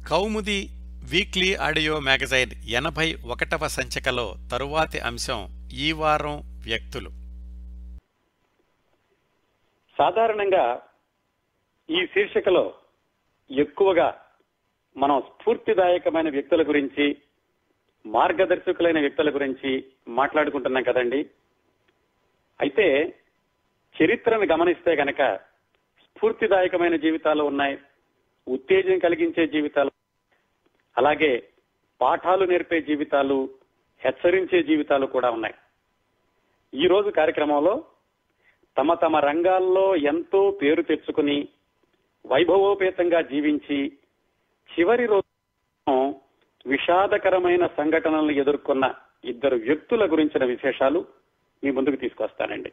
కౌముది weekly audio magazine ఎనభై ఒకటవ సంచికలో తరువాతి అంశం ఈ వారం వ్యక్తులు సాధారణంగా ఈ శీర్షికలో ఎక్కువగా మనం స్ఫూర్తిదాయకమైన వ్యక్తుల గురించి మార్గదర్శకులైన వ్యక్తుల గురించి మాట్లాడుకుంటున్నాం కదండి అయితే చరిత్రను గమనిస్తే గనక స్ఫూర్తిదాయకమైన జీవితాలు ఉన్నాయి ఉత్తేజం కలిగించే జీవితాలు అలాగే పాఠాలు నేర్పే జీవితాలు హెచ్చరించే జీవితాలు కూడా ఉన్నాయి ఈ రోజు కార్యక్రమంలో తమ తమ రంగాల్లో ఎంతో పేరు తెచ్చుకుని వైభవోపేతంగా జీవించి చివరి రోజు విషాదకరమైన సంఘటనలను ఎదుర్కొన్న ఇద్దరు వ్యక్తుల గురించిన విశేషాలు మీ ముందుకు తీసుకొస్తానండి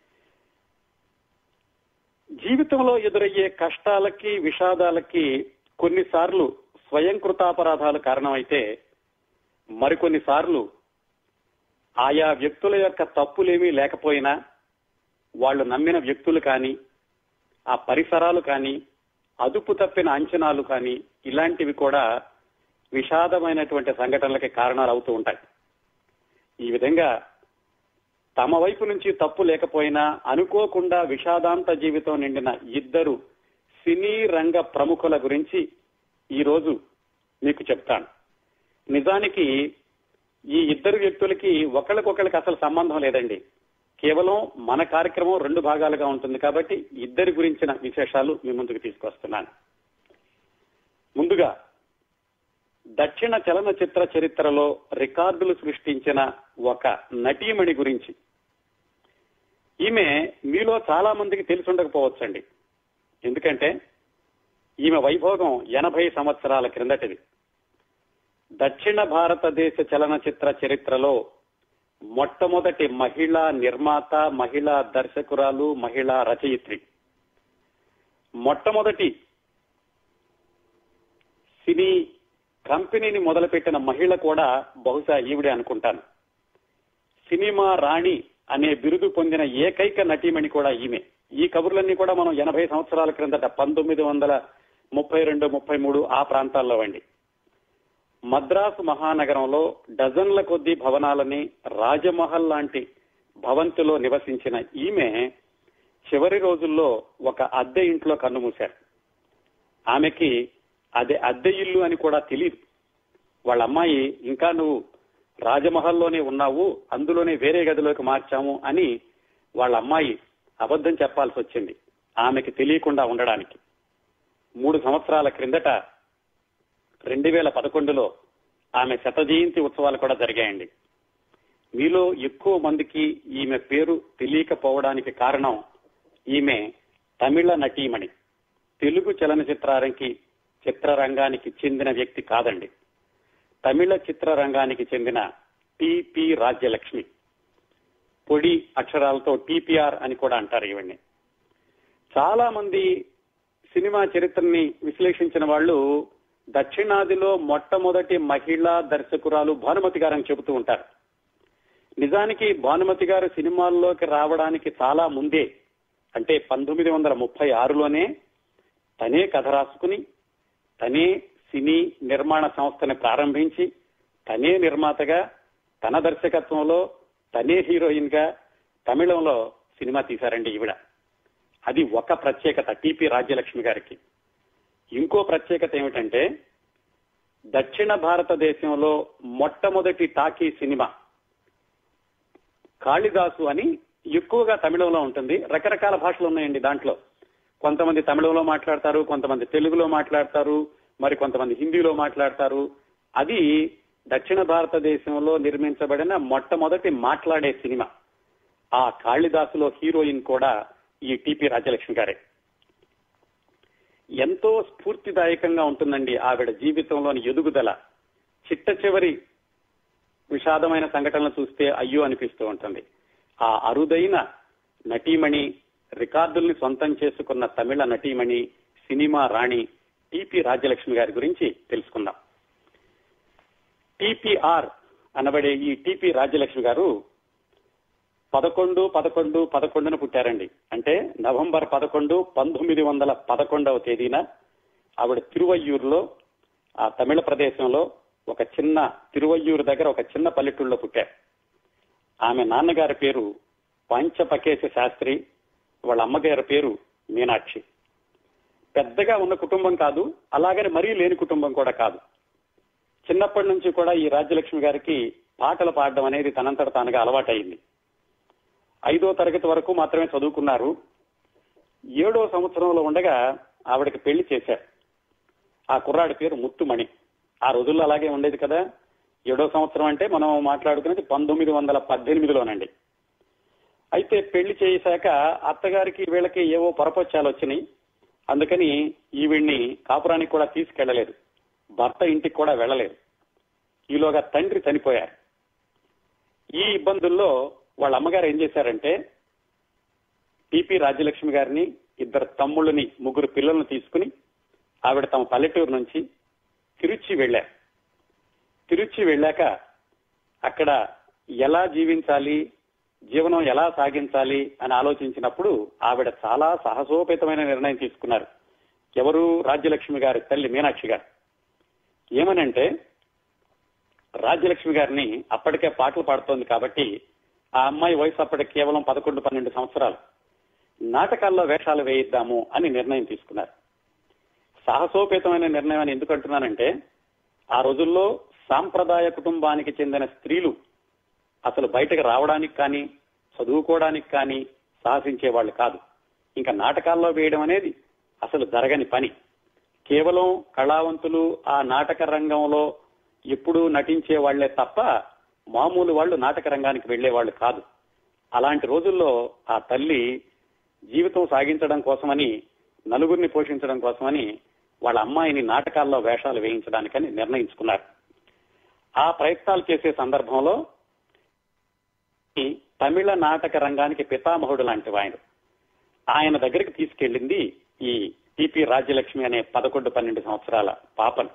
జీవితంలో ఎదురయ్యే కష్టాలకి విషాదాలకి కొన్నిసార్లు స్వయం కృతాపరాధాలు కారణమైతే మరికొన్ని సార్లు ఆయా వ్యక్తుల యొక్క తప్పులేమీ లేకపోయినా వాళ్ళు నమ్మిన వ్యక్తులు కానీ ఆ పరిసరాలు కానీ అదుపు తప్పిన అంచనాలు కానీ ఇలాంటివి కూడా విషాదమైనటువంటి సంఘటనలకి కారణాలు అవుతూ ఉంటాయి ఈ విధంగా తమ వైపు నుంచి తప్పు లేకపోయినా అనుకోకుండా విషాదాంత జీవితం నిండిన ఇద్దరు సినీ రంగ ప్రముఖుల గురించి ఈ రోజు మీకు చెప్తాను నిజానికి ఈ ఇద్దరు వ్యక్తులకి ఒకళ్ళకొకళ్ళకి అసలు సంబంధం లేదండి కేవలం మన కార్యక్రమం రెండు భాగాలుగా ఉంటుంది కాబట్టి ఇద్దరి గురించిన విశేషాలు మీ ముందుకు తీసుకొస్తున్నాను ముందుగా దక్షిణ చలనచిత్ర చరిత్రలో రికార్డులు సృష్టించిన ఒక నటీమణి గురించి ఈమె మీలో చాలా మందికి తెలిసి ఉండకపోవచ్చండి ఎందుకంటే ఈమె వైభోగం ఎనభై సంవత్సరాల క్రిందటిది దక్షిణ భారతదేశ చలనచిత్ర చరిత్రలో మొట్టమొదటి మహిళా నిర్మాత మహిళా దర్శకురాలు మహిళా రచయిత్రి మొట్టమొదటి సినీ కంపెనీని మొదలుపెట్టిన మహిళ కూడా బహుశా ఈవిడే అనుకుంటాను సినిమా రాణి అనే బిరుదు పొందిన ఏకైక నటీమణి కూడా ఈమె ఈ కబుర్లన్నీ కూడా మనం ఎనభై సంవత్సరాల క్రిందట పంతొమ్మిది వందల ముప్పై రెండు ముప్పై మూడు ఆ ప్రాంతాల్లో అండి మద్రాసు మహానగరంలో డజన్ల కొద్దీ భవనాలని రాజమహల్ లాంటి భవంతిలో నివసించిన ఈమె చివరి రోజుల్లో ఒక అద్దె ఇంట్లో కన్నుమూశారు ఆమెకి అది అద్దె ఇల్లు అని కూడా తెలియదు వాళ్ళ అమ్మాయి ఇంకా నువ్వు రాజమహల్లోనే ఉన్నావు అందులోనే వేరే గదిలోకి మార్చాము అని వాళ్ళ అమ్మాయి అబద్ధం చెప్పాల్సి వచ్చింది ఆమెకి తెలియకుండా ఉండడానికి మూడు సంవత్సరాల క్రిందట రెండు వేల పదకొండులో ఆమె శత జయంతి ఉత్సవాలు కూడా జరిగాయండి మీలో ఎక్కువ మందికి ఈమె పేరు తెలియకపోవడానికి కారణం ఈమె తమిళ నటీమణి తెలుగు చలనచిత్రానికి చిత్రరంగానికి చెందిన వ్యక్తి కాదండి తమిళ చిత్రరంగానికి చెందిన టిపి రాజ్యలక్ష్మి పొడి అక్షరాలతో టిపిఆర్ అని కూడా అంటారు ఇవన్నీ చాలా మంది సినిమా చరిత్రని విశ్లేషించిన వాళ్ళు దక్షిణాదిలో మొట్టమొదటి మహిళా దర్శకురాలు భానుమతి గారని చెబుతూ ఉంటారు నిజానికి భానుమతి గారు సినిమాల్లోకి రావడానికి చాలా ముందే అంటే పంతొమ్మిది వందల ముప్పై ఆరులోనే తనే కథ రాసుకుని తనే సినీ నిర్మాణ సంస్థని ప్రారంభించి తనే నిర్మాతగా తన దర్శకత్వంలో తనే హీరోయిన్ గా తమిళంలో సినిమా తీశారండి ఈవిడ అది ఒక ప్రత్యేకత టిపి రాజ్యలక్ష్మి గారికి ఇంకో ప్రత్యేకత ఏమిటంటే దక్షిణ భారతదేశంలో మొట్టమొదటి టాకీ సినిమా కాళిదాసు అని ఎక్కువగా తమిళంలో ఉంటుంది రకరకాల భాషలు ఉన్నాయండి దాంట్లో కొంతమంది తమిళంలో మాట్లాడతారు కొంతమంది తెలుగులో మాట్లాడతారు మరి కొంతమంది హిందీలో మాట్లాడతారు అది దక్షిణ భారతదేశంలో నిర్మించబడిన మొట్టమొదటి మాట్లాడే సినిమా ఆ కాళిదాసులో హీరోయిన్ కూడా ఈ టిపి రాజలక్ష్మి గారే ఎంతో స్ఫూర్తిదాయకంగా ఉంటుందండి ఆవిడ జీవితంలోని ఎదుగుదల చిట్ట చివరి విషాదమైన సంఘటనలు చూస్తే అయ్యో అనిపిస్తూ ఉంటుంది ఆ అరుదైన నటీమణి రికార్డుల్ని సొంతం చేసుకున్న తమిళ నటీమణి సినిమా రాణి టిపి రాజ్యలక్ష్మి గారి గురించి తెలుసుకుందాం టిపిఆర్ అనబడే ఈ టిపి రాజ్యలక్ష్మి గారు పదకొండు పదకొండు పదకొండున పుట్టారండి అంటే నవంబర్ పదకొండు పంతొమ్మిది వందల పదకొండవ తేదీన ఆవిడ తిరువయ్యూరులో ఆ తమిళ ప్రదేశంలో ఒక చిన్న తిరువయ్యూరు దగ్గర ఒక చిన్న పల్లెటూళ్ళలో పుట్టారు ఆమె నాన్నగారి పేరు పంచపకేశ శాస్త్రి వాళ్ళ అమ్మగారి పేరు మీనాక్షి పెద్దగా ఉన్న కుటుంబం కాదు అలాగని మరీ లేని కుటుంబం కూడా కాదు చిన్నప్పటి నుంచి కూడా ఈ రాజ్యలక్ష్మి గారికి పాటలు పాడడం అనేది తనంతట తానుగా అలవాటైంది ఐదో తరగతి వరకు మాత్రమే చదువుకున్నారు ఏడో సంవత్సరంలో ఉండగా ఆవిడకి పెళ్లి చేశారు ఆ కుర్రాడి పేరు ముత్తుమణి ఆ రోజుల్లో అలాగే ఉండేది కదా ఏడో సంవత్సరం అంటే మనం మాట్లాడుకునేది పంతొమ్మిది వందల పద్దెనిమిదిలోనండి అయితే పెళ్లి చేశాక అత్తగారికి వీళ్ళకి ఏవో పొరపచ్చాలు వచ్చినాయి అందుకని ఈవిడ్ని కాపురానికి కూడా తీసుకెళ్లలేదు భర్త ఇంటికి కూడా వెళ్ళలేదు ఈలోగా తండ్రి చనిపోయారు ఈ ఇబ్బందుల్లో వాళ్ళ అమ్మగారు ఏం చేశారంటే టిపి రాజ్యలక్ష్మి గారిని ఇద్దరు తమ్ముళ్ళని ముగ్గురు పిల్లలను తీసుకుని ఆవిడ తమ పల్లెటూరు నుంచి తిరుచి వెళ్ళారు తిరుచి వెళ్ళాక అక్కడ ఎలా జీవించాలి జీవనం ఎలా సాగించాలి అని ఆలోచించినప్పుడు ఆవిడ చాలా సాహసోపేతమైన నిర్ణయం తీసుకున్నారు ఎవరు రాజ్యలక్ష్మి గారి తల్లి మీనాక్షి గారు ఏమనంటే రాజ్యలక్ష్మి గారిని అప్పటికే పాటలు పాడుతోంది కాబట్టి ఆ అమ్మాయి వయసు అప్పటికి కేవలం పదకొండు పన్నెండు సంవత్సరాలు నాటకాల్లో వేషాలు వేయిద్దాము అని నిర్ణయం తీసుకున్నారు సాహసోపేతమైన నిర్ణయం అని ఎందుకు అంటున్నానంటే ఆ రోజుల్లో సాంప్రదాయ కుటుంబానికి చెందిన స్త్రీలు అసలు బయటకు రావడానికి కానీ చదువుకోవడానికి కానీ సాహసించే వాళ్ళు కాదు ఇంకా నాటకాల్లో వేయడం అనేది అసలు జరగని పని కేవలం కళావంతులు ఆ నాటక రంగంలో ఎప్పుడూ నటించే వాళ్లే తప్ప మామూలు వాళ్ళు నాటక రంగానికి వెళ్లే వాళ్ళు కాదు అలాంటి రోజుల్లో ఆ తల్లి జీవితం సాగించడం కోసమని నలుగురిని పోషించడం కోసమని వాళ్ళ అమ్మాయిని నాటకాల్లో వేషాలు వేయించడానికని నిర్ణయించుకున్నారు ఆ ప్రయత్నాలు చేసే సందర్భంలో ఈ తమిళ నాటక రంగానికి పితామహుడు లాంటి ఆయన ఆయన దగ్గరికి తీసుకెళ్ళింది ఈ టిపి రాజ్యలక్ష్మి అనే పదకొండు పన్నెండు సంవత్సరాల పాపను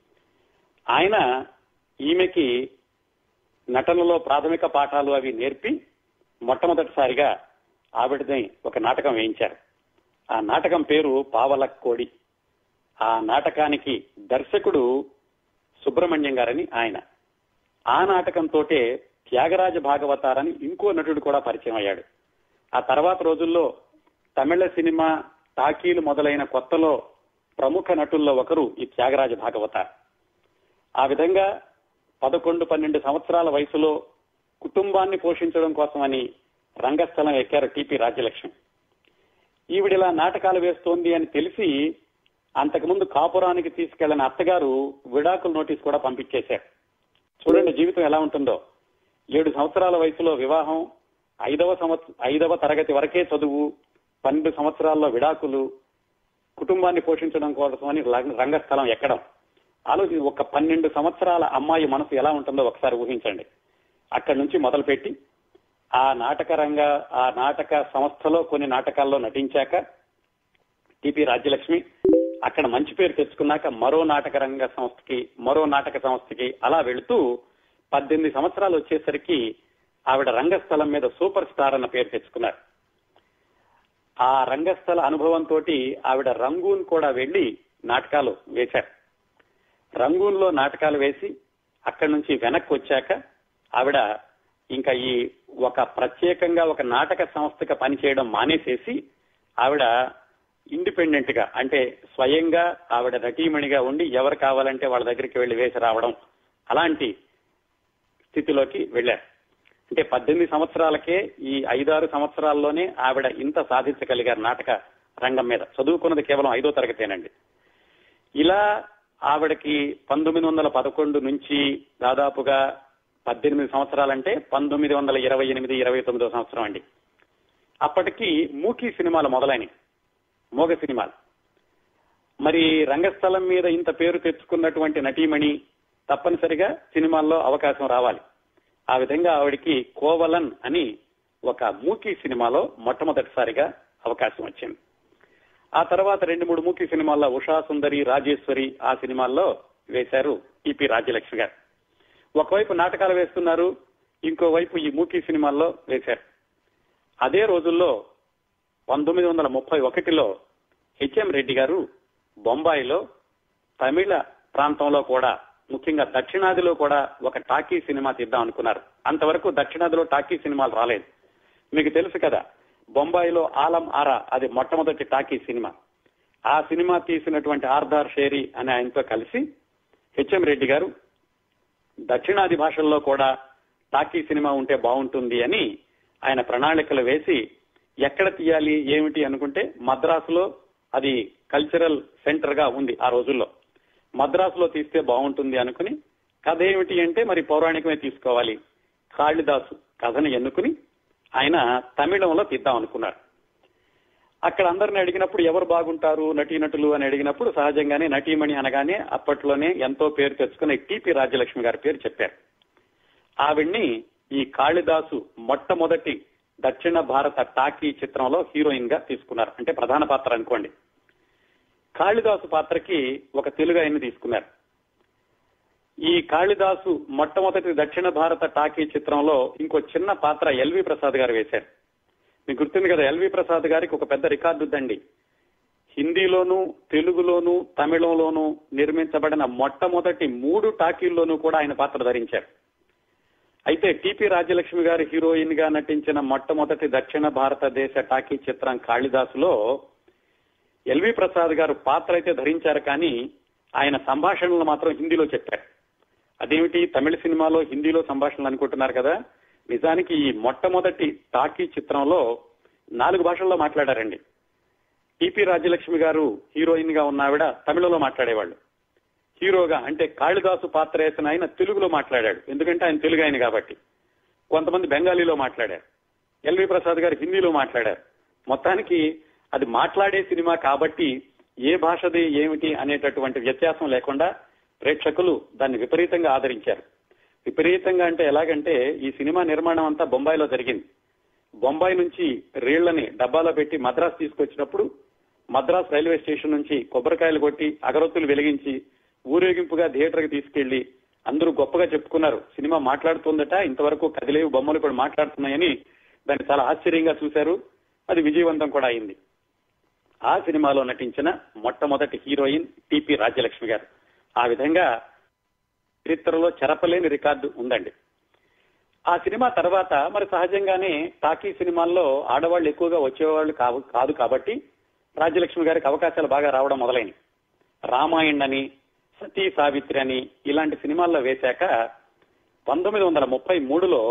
ఆయన ఈమెకి నటనలో ప్రాథమిక పాఠాలు అవి నేర్పి మొట్టమొదటిసారిగా ఆవిడని ఒక నాటకం వేయించారు ఆ నాటకం పేరు పావలక్కోడి ఆ నాటకానికి దర్శకుడు సుబ్రహ్మణ్యం గారని ఆయన ఆ నాటకంతోటే త్యాగరాజ భాగవతారని ఇంకో నటుడు కూడా పరిచయం అయ్యాడు ఆ తర్వాత రోజుల్లో తమిళ సినిమా టాకీలు మొదలైన కొత్తలో ప్రముఖ నటుల్లో ఒకరు ఈ త్యాగరాజ భాగవతార్ ఆ విధంగా పదకొండు పన్నెండు సంవత్సరాల వయసులో కుటుంబాన్ని పోషించడం కోసమని రంగస్థలం ఎక్కారు టిపి రాజ్యలక్ష్మి ఈవిడిలా నాటకాలు వేస్తోంది అని తెలిసి అంతకుముందు కాపురానికి తీసుకెళ్లిన అత్తగారు విడాకుల నోటీస్ కూడా పంపించేశారు చూడండి జీవితం ఎలా ఉంటుందో ఏడు సంవత్సరాల వయసులో వివాహం ఐదవ సంవత్సరం ఐదవ తరగతి వరకే చదువు పన్నెండు సంవత్సరాల్లో విడాకులు కుటుంబాన్ని పోషించడం కోసమని రంగస్థలం ఎక్కడం ఆలోచి ఒక పన్నెండు సంవత్సరాల అమ్మాయి మనసు ఎలా ఉంటుందో ఒకసారి ఊహించండి అక్కడి నుంచి మొదలుపెట్టి ఆ నాటక రంగ ఆ నాటక సంస్థలో కొన్ని నాటకాల్లో నటించాక టిపి రాజ్యలక్ష్మి అక్కడ మంచి పేరు తెచ్చుకున్నాక మరో నాటక రంగ సంస్థకి మరో నాటక సంస్థకి అలా వెళుతూ పద్దెనిమిది సంవత్సరాలు వచ్చేసరికి ఆవిడ రంగస్థలం మీద సూపర్ స్టార్ అన్న పేరు తెచ్చుకున్నారు ఆ రంగస్థల అనుభవంతో ఆవిడ రంగూన్ కూడా వెళ్లి నాటకాలు వేశారు రంగూన్లో నాటకాలు వేసి అక్కడి నుంచి వెనక్కి వచ్చాక ఆవిడ ఇంకా ఈ ఒక ప్రత్యేకంగా ఒక నాటక సంస్థగా పనిచేయడం మానేసేసి ఆవిడ ఇండిపెండెంట్ గా అంటే స్వయంగా ఆవిడ నటీమణిగా ఉండి ఎవరు కావాలంటే వాళ్ళ దగ్గరికి వెళ్లి వేసి రావడం అలాంటి స్థితిలోకి వెళ్లారు అంటే పద్దెనిమిది సంవత్సరాలకే ఈ ఐదారు సంవత్సరాల్లోనే ఆవిడ ఇంత సాధించగలిగారు నాటక రంగం మీద చదువుకున్నది కేవలం ఐదో తరగతేనండి ఇలా ఆవిడకి పంతొమ్మిది వందల పదకొండు నుంచి దాదాపుగా పద్దెనిమిది సంవత్సరాలంటే పంతొమ్మిది వందల ఇరవై ఎనిమిది ఇరవై తొమ్మిదో సంవత్సరం అండి అప్పటికి మూకీ సినిమాలు మొదలైనవి మోగ సినిమాలు మరి రంగస్థలం మీద ఇంత పేరు తెచ్చుకున్నటువంటి నటీమణి తప్పనిసరిగా సినిమాల్లో అవకాశం రావాలి ఆ విధంగా ఆవిడికి కోవలన్ అని ఒక మూకీ సినిమాలో మొట్టమొదటిసారిగా అవకాశం వచ్చింది ఆ తర్వాత రెండు మూడు మూకీ సినిమాల్లో ఉషా సుందరి రాజేశ్వరి ఆ సినిమాల్లో వేశారు ఈపి రాజ్యలక్ష్మి గారు ఒకవైపు నాటకాలు వేస్తున్నారు ఇంకోవైపు ఈ మూకీ సినిమాల్లో వేశారు అదే రోజుల్లో పంతొమ్మిది వందల ముప్పై ఒకటిలో హెచ్ఎం రెడ్డి గారు బొంబాయిలో తమిళ ప్రాంతంలో కూడా ముఖ్యంగా దక్షిణాదిలో కూడా ఒక టాకీ సినిమా తీద్దాం అనుకున్నారు అంతవరకు దక్షిణాదిలో టాకీ సినిమాలు రాలేదు మీకు తెలుసు కదా బొంబాయిలో ఆలం ఆరా అది మొట్టమొదటి టాకీ సినిమా ఆ సినిమా తీసినటువంటి ఆర్దార్ షేరీ అనే ఆయనతో కలిసి హెచ్ఎం రెడ్డి గారు దక్షిణాది భాషల్లో కూడా టాకీ సినిమా ఉంటే బాగుంటుంది అని ఆయన ప్రణాళికలు వేసి ఎక్కడ తీయాలి ఏమిటి అనుకుంటే మద్రాసులో అది కల్చరల్ సెంటర్ గా ఉంది ఆ రోజుల్లో మద్రాసులో తీస్తే బాగుంటుంది అనుకుని కథ ఏమిటి అంటే మరి పౌరాణికమే తీసుకోవాలి కాళిదాసు కథను ఎన్నుకుని ఆయన తమిళంలో తీద్దాం అనుకున్నారు అక్కడ అందరిని అడిగినప్పుడు ఎవరు బాగుంటారు నటీనటులు అని అడిగినప్పుడు సహజంగానే నటీమణి అనగానే అప్పట్లోనే ఎంతో పేరు తెచ్చుకున్న టిపి రాజ్యలక్ష్మి గారి పేరు చెప్పారు ఆవిడ్ని ఈ కాళిదాసు మొట్టమొదటి దక్షిణ భారత టాకీ చిత్రంలో హీరోయిన్ గా తీసుకున్నారు అంటే ప్రధాన పాత్ర అనుకోండి కాళిదాసు పాత్రకి ఒక తెలుగు ఆయన్ని తీసుకున్నారు ఈ కాళిదాసు మొట్టమొదటి దక్షిణ భారత టాకీ చిత్రంలో ఇంకో చిన్న పాత్ర ఎల్వి ప్రసాద్ గారు వేశారు మీకు గుర్తుంది కదా ఎల్వి ప్రసాద్ గారికి ఒక పెద్ద రికార్డు ఉందండి హిందీలోను తెలుగులోను తమిళంలోను నిర్మించబడిన మొట్టమొదటి మూడు టాకీల్లోనూ కూడా ఆయన పాత్ర ధరించారు అయితే టిపి రాజ్యలక్ష్మి గారు హీరోయిన్ గా నటించిన మొట్టమొదటి దక్షిణ భారతదేశ టాకీ చిత్రం కాళిదాసులో ఎల్వి ప్రసాద్ గారు పాత్ర అయితే ధరించారు కానీ ఆయన సంభాషణలు మాత్రం హిందీలో చెప్పారు అదేమిటి తమిళ సినిమాలో హిందీలో సంభాషణలు అనుకుంటున్నారు కదా నిజానికి ఈ మొట్టమొదటి టాకీ చిత్రంలో నాలుగు భాషల్లో మాట్లాడారండి టిపి రాజ్యలక్ష్మి గారు హీరోయిన్ గా ఉన్న ఆవిడ తమిళంలో మాట్లాడేవాళ్ళు హీరోగా అంటే కాళిదాసు పాత్ర వేసిన ఆయన తెలుగులో మాట్లాడాడు ఎందుకంటే ఆయన తెలుగు ఆయన కాబట్టి కొంతమంది బెంగాలీలో మాట్లాడారు ఎల్వి ప్రసాద్ గారు హిందీలో మాట్లాడారు మొత్తానికి అది మాట్లాడే సినిమా కాబట్టి ఏ భాషది ఏమిటి అనేటటువంటి వ్యత్యాసం లేకుండా ప్రేక్షకులు దాన్ని విపరీతంగా ఆదరించారు విపరీతంగా అంటే ఎలాగంటే ఈ సినిమా నిర్మాణం అంతా బొంబాయిలో జరిగింది బొంబాయి నుంచి రీళ్లని డబ్బాలో పెట్టి మద్రాస్ తీసుకొచ్చినప్పుడు మద్రాస్ రైల్వే స్టేషన్ నుంచి కొబ్బరికాయలు కొట్టి అగరొత్తులు వెలిగించి ఊరేగింపుగా థియేటర్కి తీసుకెళ్లి అందరూ గొప్పగా చెప్పుకున్నారు సినిమా మాట్లాడుతుందట ఇంతవరకు కదిలేవు బొమ్మలు కూడా మాట్లాడుతున్నాయని దాన్ని చాలా ఆశ్చర్యంగా చూశారు అది విజయవంతం కూడా అయింది ఆ సినిమాలో నటించిన మొట్టమొదటి హీరోయిన్ టిపి రాజ్యలక్ష్మి గారు ఆ విధంగా చరిత్రలో చెరపలేని రికార్డు ఉందండి ఆ సినిమా తర్వాత మరి సహజంగానే టాకీ సినిమాల్లో ఆడవాళ్ళు ఎక్కువగా వచ్చేవాళ్ళు కావు కాదు కాబట్టి రాజ్యలక్ష్మి గారికి అవకాశాలు బాగా రావడం మొదలైనవి రామాయణ్ అని సతీ సావిత్రి అని ఇలాంటి సినిమాల్లో వేశాక పంతొమ్మిది వందల ముప్పై మూడులో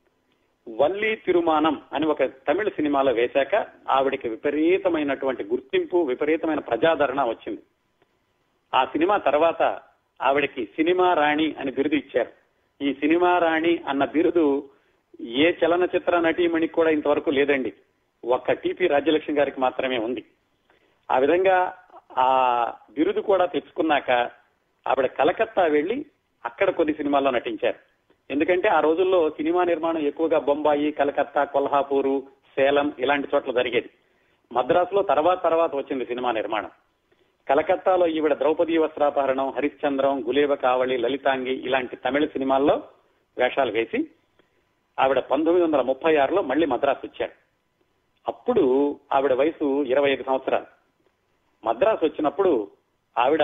వల్లి తిరుమానం అని ఒక తమిళ సినిమాలో వేశాక ఆవిడికి విపరీతమైనటువంటి గుర్తింపు విపరీతమైన ప్రజాదరణ వచ్చింది ఆ సినిమా తర్వాత ఆవిడకి సినిమా రాణి అని బిరుదు ఇచ్చారు ఈ సినిమా రాణి అన్న బిరుదు ఏ చలనచిత్ర నటీమణికి కూడా ఇంతవరకు లేదండి ఒక్క టిపి రాజ్యలక్ష్మి గారికి మాత్రమే ఉంది ఆ విధంగా ఆ బిరుదు కూడా తెచ్చుకున్నాక ఆవిడ కలకత్తా వెళ్లి అక్కడ కొన్ని సినిమాల్లో నటించారు ఎందుకంటే ఆ రోజుల్లో సినిమా నిర్మాణం ఎక్కువగా బొంబాయి కలకత్తా కొల్హాపూరు సేలం ఇలాంటి చోట్ల జరిగేది మద్రాసులో తర్వాత తర్వాత వచ్చింది సినిమా నిర్మాణం కలకత్తాలో ఈవిడ ద్రౌపది వస్త్రాపహరణం హరిశ్చంద్రం గులేబ కావళి లలితాంగి ఇలాంటి తమిళ సినిమాల్లో వేషాలు వేసి ఆవిడ పంతొమ్మిది వందల ముప్పై ఆరులో మళ్లీ మద్రాసు వచ్చారు అప్పుడు ఆవిడ వయసు ఇరవై ఐదు సంవత్సరాలు మద్రాసు వచ్చినప్పుడు ఆవిడ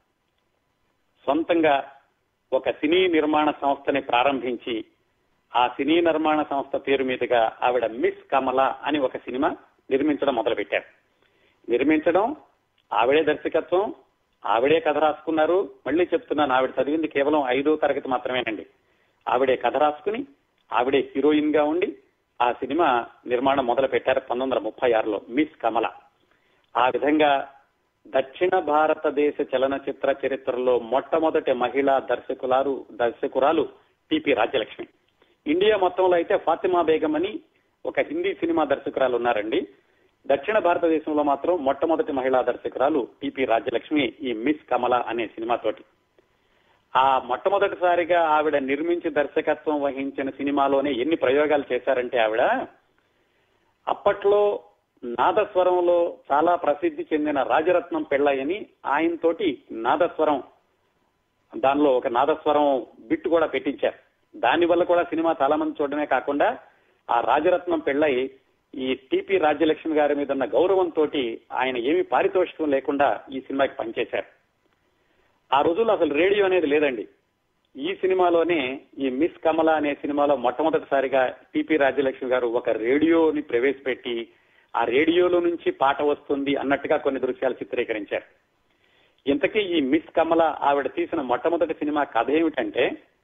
సొంతంగా ఒక సినీ నిర్మాణ సంస్థని ప్రారంభించి ఆ సినీ నిర్మాణ సంస్థ పేరు మీదుగా ఆవిడ మిస్ కమల అని ఒక సినిమా నిర్మించడం మొదలుపెట్టారు నిర్మించడం ఆవిడే దర్శకత్వం ఆవిడే కథ రాసుకున్నారు మళ్ళీ చెప్తున్నాను ఆవిడ చదివింది కేవలం ఐదో తరగతి మాత్రమేనండి ఆవిడే కథ రాసుకుని ఆవిడే హీరోయిన్ గా ఉండి ఆ సినిమా నిర్మాణం మొదలు పెట్టారు పంతొమ్మిది వందల ముప్పై ఆరులో మిస్ కమల ఆ విధంగా దక్షిణ భారతదేశ చలనచిత్ర చరిత్రలో మొట్టమొదటి మహిళా దర్శకులారు దర్శకురాలు టిపి రాజ్యలక్ష్మి ఇండియా మొత్తంలో అయితే ఫాతిమా బేగం అని ఒక హిందీ సినిమా దర్శకురాలు ఉన్నారండి దక్షిణ భారతదేశంలో మాత్రం మొట్టమొదటి మహిళా దర్శకురాలు టిపి రాజ్యలక్ష్మి ఈ మిస్ కమల అనే సినిమాతోటి ఆ మొట్టమొదటిసారిగా ఆవిడ నిర్మించి దర్శకత్వం వహించిన సినిమాలోనే ఎన్ని ప్రయోగాలు చేశారంటే ఆవిడ అప్పట్లో నాదస్వరంలో చాలా ప్రసిద్ధి చెందిన రాజరత్నం పెళ్ళయ్యని ఆయనతోటి నాదస్వరం దానిలో ఒక నాదస్వరం బిట్ కూడా పెట్టించారు దాని వల్ల కూడా సినిమా చాలా మంది చూడడమే కాకుండా ఆ రాజరత్నం పెళ్ళై ఈ టిపి రాజ్యలక్ష్మి గారి మీద ఉన్న గౌరవంతో ఆయన ఏమి పారితోషికం లేకుండా ఈ సినిమాకి పనిచేశారు ఆ రోజుల్లో అసలు రేడియో అనేది లేదండి ఈ సినిమాలోనే ఈ మిస్ కమల అనే సినిమాలో మొట్టమొదటిసారిగా టిపి రాజ్యలక్ష్మి గారు ఒక రేడియోని ప్రవేశపెట్టి ఆ రేడియోలో నుంచి పాట వస్తుంది అన్నట్టుగా కొన్ని దృశ్యాలు చిత్రీకరించారు ఇంతకీ ఈ మిస్ కమల ఆవిడ తీసిన మొట్టమొదటి సినిమా కథ ఏమిటంటే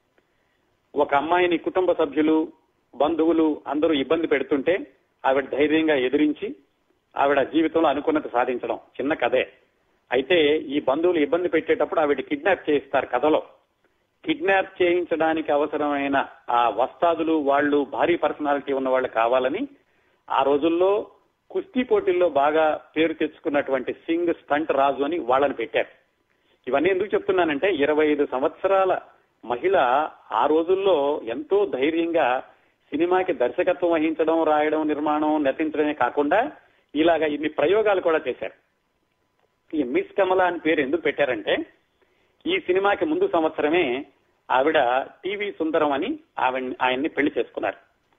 ఒక అమ్మాయిని కుటుంబ సభ్యులు బంధువులు అందరూ ఇబ్బంది పెడుతుంటే ఆవిడ ధైర్యంగా ఎదిరించి ఆవిడ జీవితంలో అనుకున్నది సాధించడం చిన్న కథే అయితే ఈ బంధువులు ఇబ్బంది పెట్టేటప్పుడు ఆవిడ కిడ్నాప్ చేయిస్తారు కథలో కిడ్నాప్ చేయించడానికి అవసరమైన ఆ వస్తాదులు వాళ్ళు భారీ పర్సనాలిటీ ఉన్న వాళ్ళు కావాలని ఆ రోజుల్లో కుస్తీ పోటీల్లో బాగా పేరు తెచ్చుకున్నటువంటి సింగ్ స్టంట్ రాజు అని వాళ్ళని పెట్టారు ఇవన్నీ ఎందుకు చెప్తున్నానంటే ఇరవై ఐదు సంవత్సరాల మహిళ ఆ రోజుల్లో ఎంతో ధైర్యంగా సినిమాకి దర్శకత్వం వహించడం రాయడం నిర్మాణం నటించడమే కాకుండా ఇలాగా ఇన్ని ప్రయోగాలు కూడా చేశారు ఈ మిస్ కమల అని పేరు ఎందుకు పెట్టారంటే ఈ సినిమాకి ముందు సంవత్సరమే ఆవిడ టీవీ సుందరం అని ఆవిడ ఆయన్ని పెళ్లి చేసుకున్నారు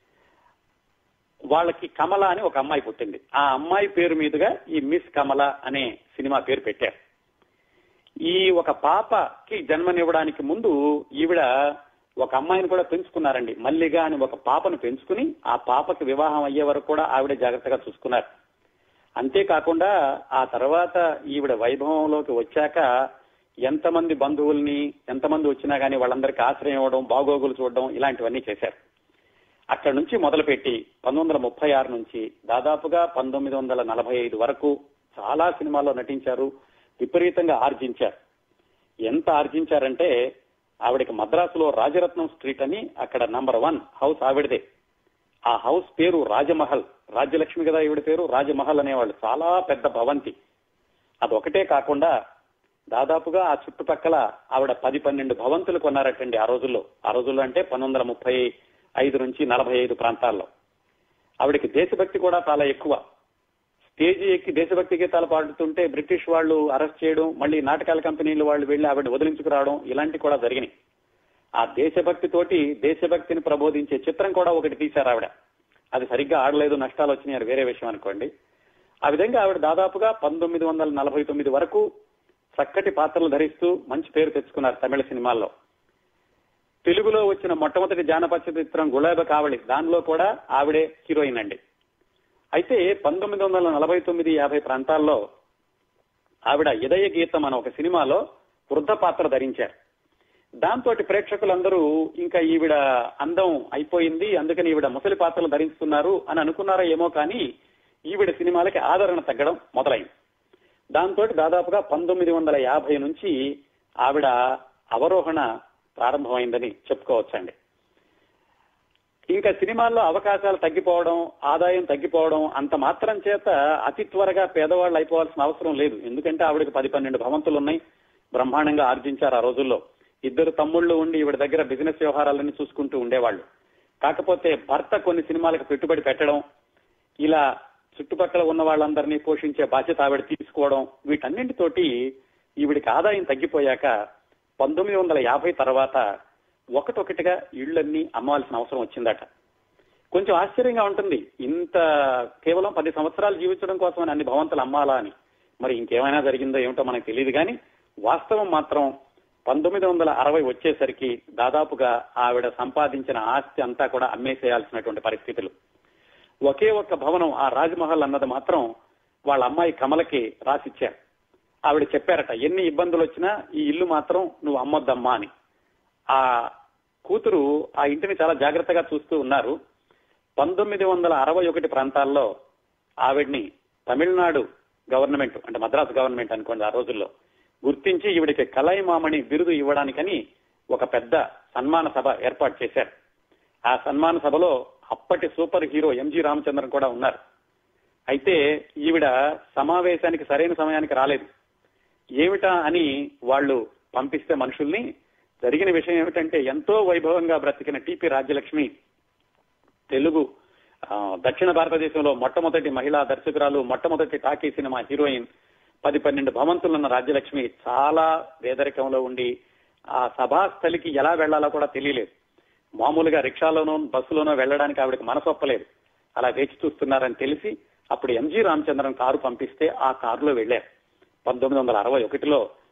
వాళ్ళకి కమల అని ఒక అమ్మాయి పుట్టింది ఆ అమ్మాయి పేరు మీదుగా ఈ మిస్ కమల అనే సినిమా పేరు పెట్టారు ఈ ఒక పాపకి జన్మనివ్వడానికి ముందు ఈవిడ ఒక అమ్మాయిని కూడా పెంచుకున్నారండి మల్లిగా అని ఒక పాపను పెంచుకుని ఆ పాపకి వివాహం అయ్యే వరకు కూడా ఆవిడ జాగ్రత్తగా చూసుకున్నారు అంతేకాకుండా ఆ తర్వాత ఈవిడ వైభవంలోకి వచ్చాక ఎంతమంది బంధువుల్ని ఎంతమంది వచ్చినా గానీ వాళ్ళందరికీ ఆశ్రయం ఇవ్వడం బాగోగులు చూడడం ఇలాంటివన్నీ చేశారు అక్కడి నుంచి మొదలుపెట్టి పంతొమ్మిది వందల ముప్పై ఆరు నుంచి దాదాపుగా పంతొమ్మిది వందల నలభై ఐదు వరకు చాలా సినిమాల్లో నటించారు విపరీతంగా ఆర్జించారు ఎంత ఆర్జించారంటే ఆవిడకి మద్రాసులో రాజరత్నం స్ట్రీట్ అని అక్కడ నంబర్ వన్ హౌస్ ఆవిడదే ఆ హౌస్ పేరు రాజమహల్ రాజ్యలక్ష్మి కదా ఈవిడ పేరు రాజమహల్ అనేవాళ్ళు చాలా పెద్ద భవంతి అదొకటే కాకుండా దాదాపుగా ఆ చుట్టుపక్కల ఆవిడ పది పన్నెండు భవంతులు కొన్నారటండి ఆ రోజుల్లో ఆ రోజుల్లో అంటే పంతొమ్మిది వందల ముప్పై ఐదు నుంచి నలభై ఐదు ప్రాంతాల్లో ఆవిడకి దేశభక్తి కూడా చాలా ఎక్కువ స్టేజీ ఎక్కి దేశభక్తి గీతాలు పాడుతుంటే బ్రిటిష్ వాళ్ళు అరెస్ట్ చేయడం మళ్ళీ నాటకాల కంపెనీలు వాళ్ళు వెళ్లి ఆవిడ వదిలించుకురావడం ఇలాంటి కూడా జరిగినాయి ఆ దేశభక్తి తోటి దేశభక్తిని ప్రబోధించే చిత్రం కూడా ఒకటి తీశారు ఆవిడ అది సరిగ్గా ఆడలేదు నష్టాలు వచ్చినాయి అది వేరే విషయం అనుకోండి ఆ విధంగా ఆవిడ దాదాపుగా పంతొమ్మిది వందల నలభై తొమ్మిది వరకు చక్కటి పాత్రలు ధరిస్తూ మంచి పేరు తెచ్చుకున్నారు తమిళ సినిమాల్లో తెలుగులో వచ్చిన మొట్టమొదటి జానపద చిత్రం గులాబ కావళి దానిలో కూడా ఆవిడే హీరోయిన్ అండి అయితే పంతొమ్మిది వందల నలభై తొమ్మిది యాభై ప్రాంతాల్లో ఆవిడ ఇదయ గీతం అనే ఒక సినిమాలో వృద్ధ పాత్ర ధరించారు దాంతో ప్రేక్షకులందరూ ఇంకా ఈవిడ అందం అయిపోయింది అందుకని ఈవిడ ముసలి పాత్రలు ధరిస్తున్నారు అని అనుకున్నారో ఏమో కానీ ఈవిడ సినిమాలకి ఆదరణ తగ్గడం మొదలైంది దాంతో దాదాపుగా పంతొమ్మిది వందల యాభై నుంచి ఆవిడ అవరోహణ ప్రారంభమైందని చెప్పుకోవచ్చండి ఇంకా సినిమాల్లో అవకాశాలు తగ్గిపోవడం ఆదాయం తగ్గిపోవడం అంత మాత్రం చేత అతి త్వరగా పేదవాళ్ళు అయిపోవాల్సిన అవసరం లేదు ఎందుకంటే ఆవిడకి పది పన్నెండు భవంతులు ఉన్నాయి బ్రహ్మాండంగా ఆర్జించారు ఆ రోజుల్లో ఇద్దరు తమ్ముళ్ళు ఉండి ఈవిడ దగ్గర బిజినెస్ వ్యవహారాలన్నీ చూసుకుంటూ ఉండేవాళ్ళు కాకపోతే భర్త కొన్ని సినిమాలకు పెట్టుబడి పెట్టడం ఇలా చుట్టుపక్కల ఉన్న వాళ్ళందరినీ పోషించే బాధ్యత ఆవిడ తీసుకోవడం వీటన్నింటితోటి ఈవిడికి ఆదాయం తగ్గిపోయాక పంతొమ్మిది వందల యాభై తర్వాత ఒకటొకటిగా ఇళ్లన్నీ అమ్మవలసిన అవసరం వచ్చిందట కొంచెం ఆశ్చర్యంగా ఉంటుంది ఇంత కేవలం పది సంవత్సరాలు జీవించడం కోసం అన్ని భవంతులు అమ్మాలా అని మరి ఇంకేమైనా జరిగిందో ఏమిటో మనకు తెలియదు కానీ వాస్తవం మాత్రం పంతొమ్మిది వందల అరవై వచ్చేసరికి దాదాపుగా ఆవిడ సంపాదించిన ఆస్తి అంతా కూడా అమ్మేసేయాల్సినటువంటి పరిస్థితులు ఒకే ఒక్క భవనం ఆ రాజ్మహల్ అన్నది మాత్రం వాళ్ళ అమ్మాయి కమలకి రాసిచ్చారు ఆవిడ చెప్పారట ఎన్ని ఇబ్బందులు వచ్చినా ఈ ఇల్లు మాత్రం నువ్వు అమ్మొద్దమ్మా అని ఆ కూతురు ఆ ఇంటిని చాలా జాగ్రత్తగా చూస్తూ ఉన్నారు పంతొమ్మిది వందల అరవై ఒకటి ప్రాంతాల్లో ఆవిడ్ని తమిళనాడు గవర్నమెంట్ అంటే మద్రాసు గవర్నమెంట్ అనుకోండి ఆ రోజుల్లో గుర్తించి ఈవిడికి కలైమామణి బిరుదు ఇవ్వడానికని ఒక పెద్ద సన్మాన సభ ఏర్పాటు చేశారు ఆ సన్మాన సభలో అప్పటి సూపర్ హీరో ఎంజి రామచంద్రన్ కూడా ఉన్నారు అయితే ఈవిడ సమావేశానికి సరైన సమయానికి రాలేదు ఏమిటా అని వాళ్ళు పంపిస్తే మనుషుల్ని జరిగిన విషయం ఏమిటంటే ఎంతో వైభవంగా బ్రతికిన టిపి రాజ్యలక్ష్మి తెలుగు ఆ, దక్షిణ భారతదేశంలో మొట్టమొదటి మహిళా దర్శకురాలు మొట్టమొదటి టాకీ సినిమా హీరోయిన్ పది పన్నెండు భవంతులున్న రాజ్యలక్ష్మి చాలా పేదరికంలో ఉండి ఆ సభాస్థలికి ఎలా వెళ్లాలో కూడా తెలియలేదు మామూలుగా రిక్షాలోనో బస్సులోనో వెళ్ళడానికి ఆవిడకి మనసొప్పలేదు అలా వేచి చూస్తున్నారని తెలిసి అప్పుడు ఎంజి రామచంద్రన్ కారు పంపిస్తే ఆ కారులో వెళ్లారు పంతొమ్మిది వందల అరవై ఒకటిలో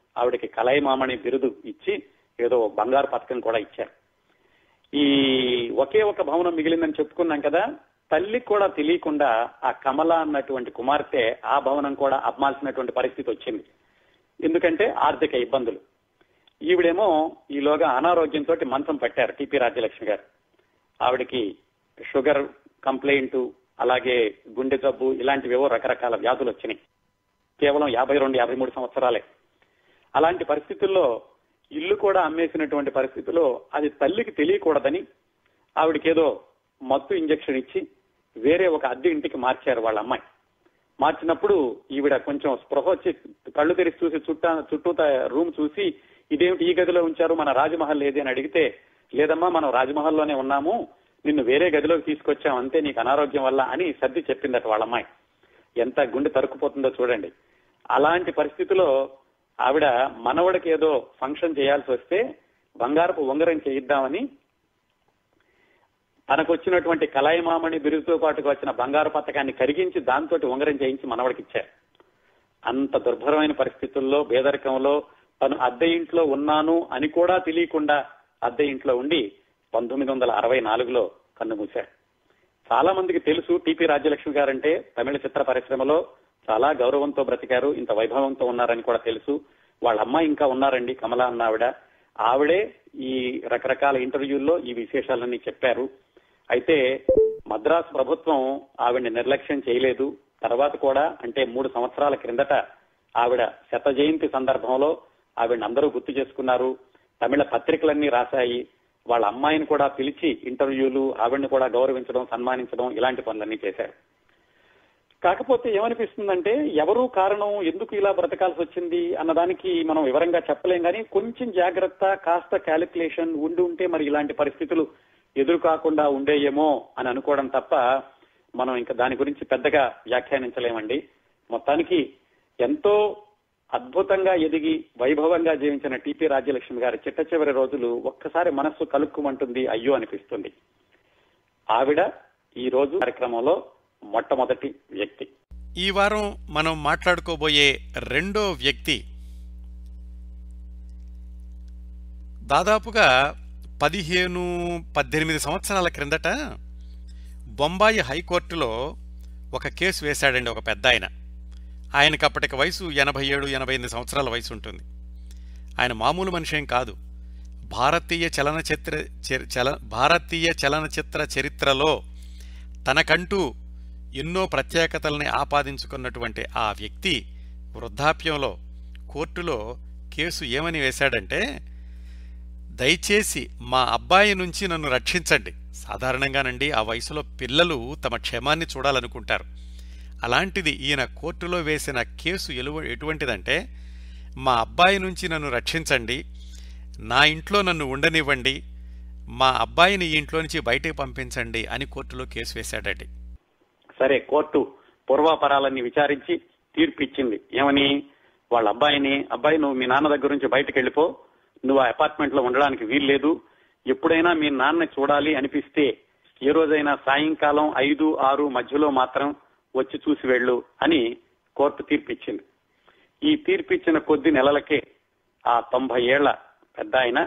ఆవిడకి కలైమామణి బిరుదు ఇచ్చి ఏదో బంగారు పథకం కూడా ఇచ్చారు ఈ ఒకే ఒక భవనం మిగిలిందని చెప్పుకున్నాం కదా తల్లికి కూడా తెలియకుండా ఆ కమల అన్నటువంటి కుమార్తె ఆ భవనం కూడా అమ్మాల్సినటువంటి పరిస్థితి వచ్చింది ఎందుకంటే ఆర్థిక ఇబ్బందులు ఈవిడేమో ఈలోగా అనారోగ్యంతో మంచం పట్టారు టిపి రాజ్యలక్ష్మి గారు ఆవిడకి షుగర్ కంప్లైంట్ అలాగే గుండె జబ్బు ఇలాంటివేవో రకరకాల వ్యాధులు వచ్చినాయి కేవలం యాభై రెండు యాభై మూడు సంవత్సరాలే అలాంటి పరిస్థితుల్లో ఇల్లు కూడా అమ్మేసినటువంటి పరిస్థితిలో అది తల్లికి తెలియకూడదని ఆవిడకేదో మత్తు ఇంజెక్షన్ ఇచ్చి వేరే ఒక అద్దె ఇంటికి మార్చారు వాళ్ళ అమ్మాయి మార్చినప్పుడు ఈవిడ కొంచెం స్పృహ వచ్చి కళ్ళు తెరిచి చూసి చుట్టా చుట్టూత రూమ్ చూసి ఇదేమిటి ఈ గదిలో ఉంచారు మన రాజమహల్ ఏది అని అడిగితే లేదమ్మా మనం రాజమహల్లోనే ఉన్నాము నిన్ను వేరే గదిలోకి తీసుకొచ్చాం అంతే నీకు అనారోగ్యం వల్ల అని సర్ది చెప్పిందట వాళ్ళ అమ్మాయి ఎంత గుండె తరుక్కుపోతుందో చూడండి అలాంటి పరిస్థితిలో ఆవిడ మనవడికి ఏదో ఫంక్షన్ చేయాల్సి వస్తే బంగారపు ఉంగరం చేయిద్దామని తనకు వచ్చినటువంటి కలాయిమామణి బిరుదుతో పాటుకు వచ్చిన బంగారు పథకాన్ని కరిగించి దాంతో ఉంగరం చేయించి మనవడికి ఇచ్చారు అంత దుర్భరమైన పరిస్థితుల్లో పేదరికంలో తను అద్దె ఇంట్లో ఉన్నాను అని కూడా తెలియకుండా అద్దె ఇంట్లో ఉండి పంతొమ్మిది వందల అరవై నాలుగులో కన్నుమూశారు చాలా మందికి తెలుసు టిపి రాజ్యలక్ష్మి గారంటే తమిళ చిత్ర పరిశ్రమలో చాలా గౌరవంతో బ్రతికారు ఇంత వైభవంతో ఉన్నారని కూడా తెలుసు వాళ్ళ అమ్మాయి ఇంకా ఉన్నారండి కమల అన్న ఆవిడ ఆవిడే ఈ రకరకాల ఇంటర్వ్యూల్లో ఈ విశేషాలన్నీ చెప్పారు అయితే మద్రాసు ప్రభుత్వం ఆవిడని నిర్లక్ష్యం చేయలేదు తర్వాత కూడా అంటే మూడు సంవత్సరాల క్రిందట ఆవిడ శత జయంతి సందర్భంలో ఆవిడని అందరూ గుర్తు చేసుకున్నారు తమిళ పత్రికలన్నీ రాశాయి వాళ్ళ అమ్మాయిని కూడా పిలిచి ఇంటర్వ్యూలు ఆవిడని కూడా గౌరవించడం సన్మానించడం ఇలాంటి పనులన్నీ చేశారు కాకపోతే ఏమనిపిస్తుందంటే ఎవరు కారణం ఎందుకు ఇలా బ్రతకాల్సి వచ్చింది అన్నదానికి మనం వివరంగా చెప్పలేం కానీ కొంచెం జాగ్రత్త కాస్త క్యాలిక్యులేషన్ ఉండి ఉంటే మరి ఇలాంటి పరిస్థితులు ఎదురు కాకుండా ఉండేయేమో అని అనుకోవడం తప్ప మనం ఇంకా దాని గురించి పెద్దగా వ్యాఖ్యానించలేమండి మొత్తానికి ఎంతో అద్భుతంగా ఎదిగి వైభవంగా జీవించిన టిపి రాజ్యలక్ష్మి గారి చిట్ట చివరి రోజులు ఒక్కసారి మనస్సు కలుక్కుమంటుంది అయ్యో అనిపిస్తుంది ఆవిడ ఈ రోజు కార్యక్రమంలో మొట్టమొదటి వ్యక్తి ఈ వారం మనం మాట్లాడుకోబోయే రెండో వ్యక్తి దాదాపుగా పదిహేను పద్దెనిమిది సంవత్సరాల క్రిందట బొంబాయి హైకోర్టులో ఒక కేసు వేశాడండి ఒక పెద్ద ఆయన ఆయనకి అప్పటికి వయసు ఎనభై ఏడు ఎనభై ఎనిమిది సంవత్సరాల వయసు ఉంటుంది ఆయన మామూలు మనిషి ఏం కాదు భారతీయ చలనచిత్ర చరి- చల భారతీయ చలనచిత్ర చరిత్రలో తనకంటూ ఎన్నో ప్రత్యేకతల్ని ఆపాదించుకున్నటువంటి ఆ వ్యక్తి వృద్ధాప్యంలో కోర్టులో కేసు ఏమని వేశాడంటే దయచేసి మా అబ్బాయి నుంచి నన్ను రక్షించండి సాధారణంగానండి ఆ వయసులో పిల్లలు తమ క్షేమాన్ని చూడాలనుకుంటారు అలాంటిది ఈయన కోర్టులో వేసిన కేసు ఎలువ ఎటువంటిదంటే మా అబ్బాయి నుంచి నన్ను రక్షించండి నా ఇంట్లో నన్ను ఉండనివ్వండి మా అబ్బాయిని ఈ ఇంట్లో నుంచి బయటికి పంపించండి అని కోర్టులో కేసు వేశాడండి సరే కోర్టు పూర్వాపరాలన్నీ విచారించి తీర్పు ఇచ్చింది ఏమని వాళ్ళ అబ్బాయిని అబ్బాయి నువ్వు మీ నాన్న దగ్గర నుంచి బయటకు వెళ్ళిపో నువ్వు ఆ అపార్ట్మెంట్ లో ఉండడానికి వీల్లేదు ఎప్పుడైనా మీ నాన్న చూడాలి అనిపిస్తే ఏ రోజైనా సాయంకాలం ఐదు ఆరు మధ్యలో మాత్రం వచ్చి చూసి వెళ్ళు అని కోర్టు తీర్పు ఇచ్చింది ఈ తీర్పు ఇచ్చిన కొద్ది నెలలకే ఆ తొంభై ఏళ్ల పెద్ద ఆయన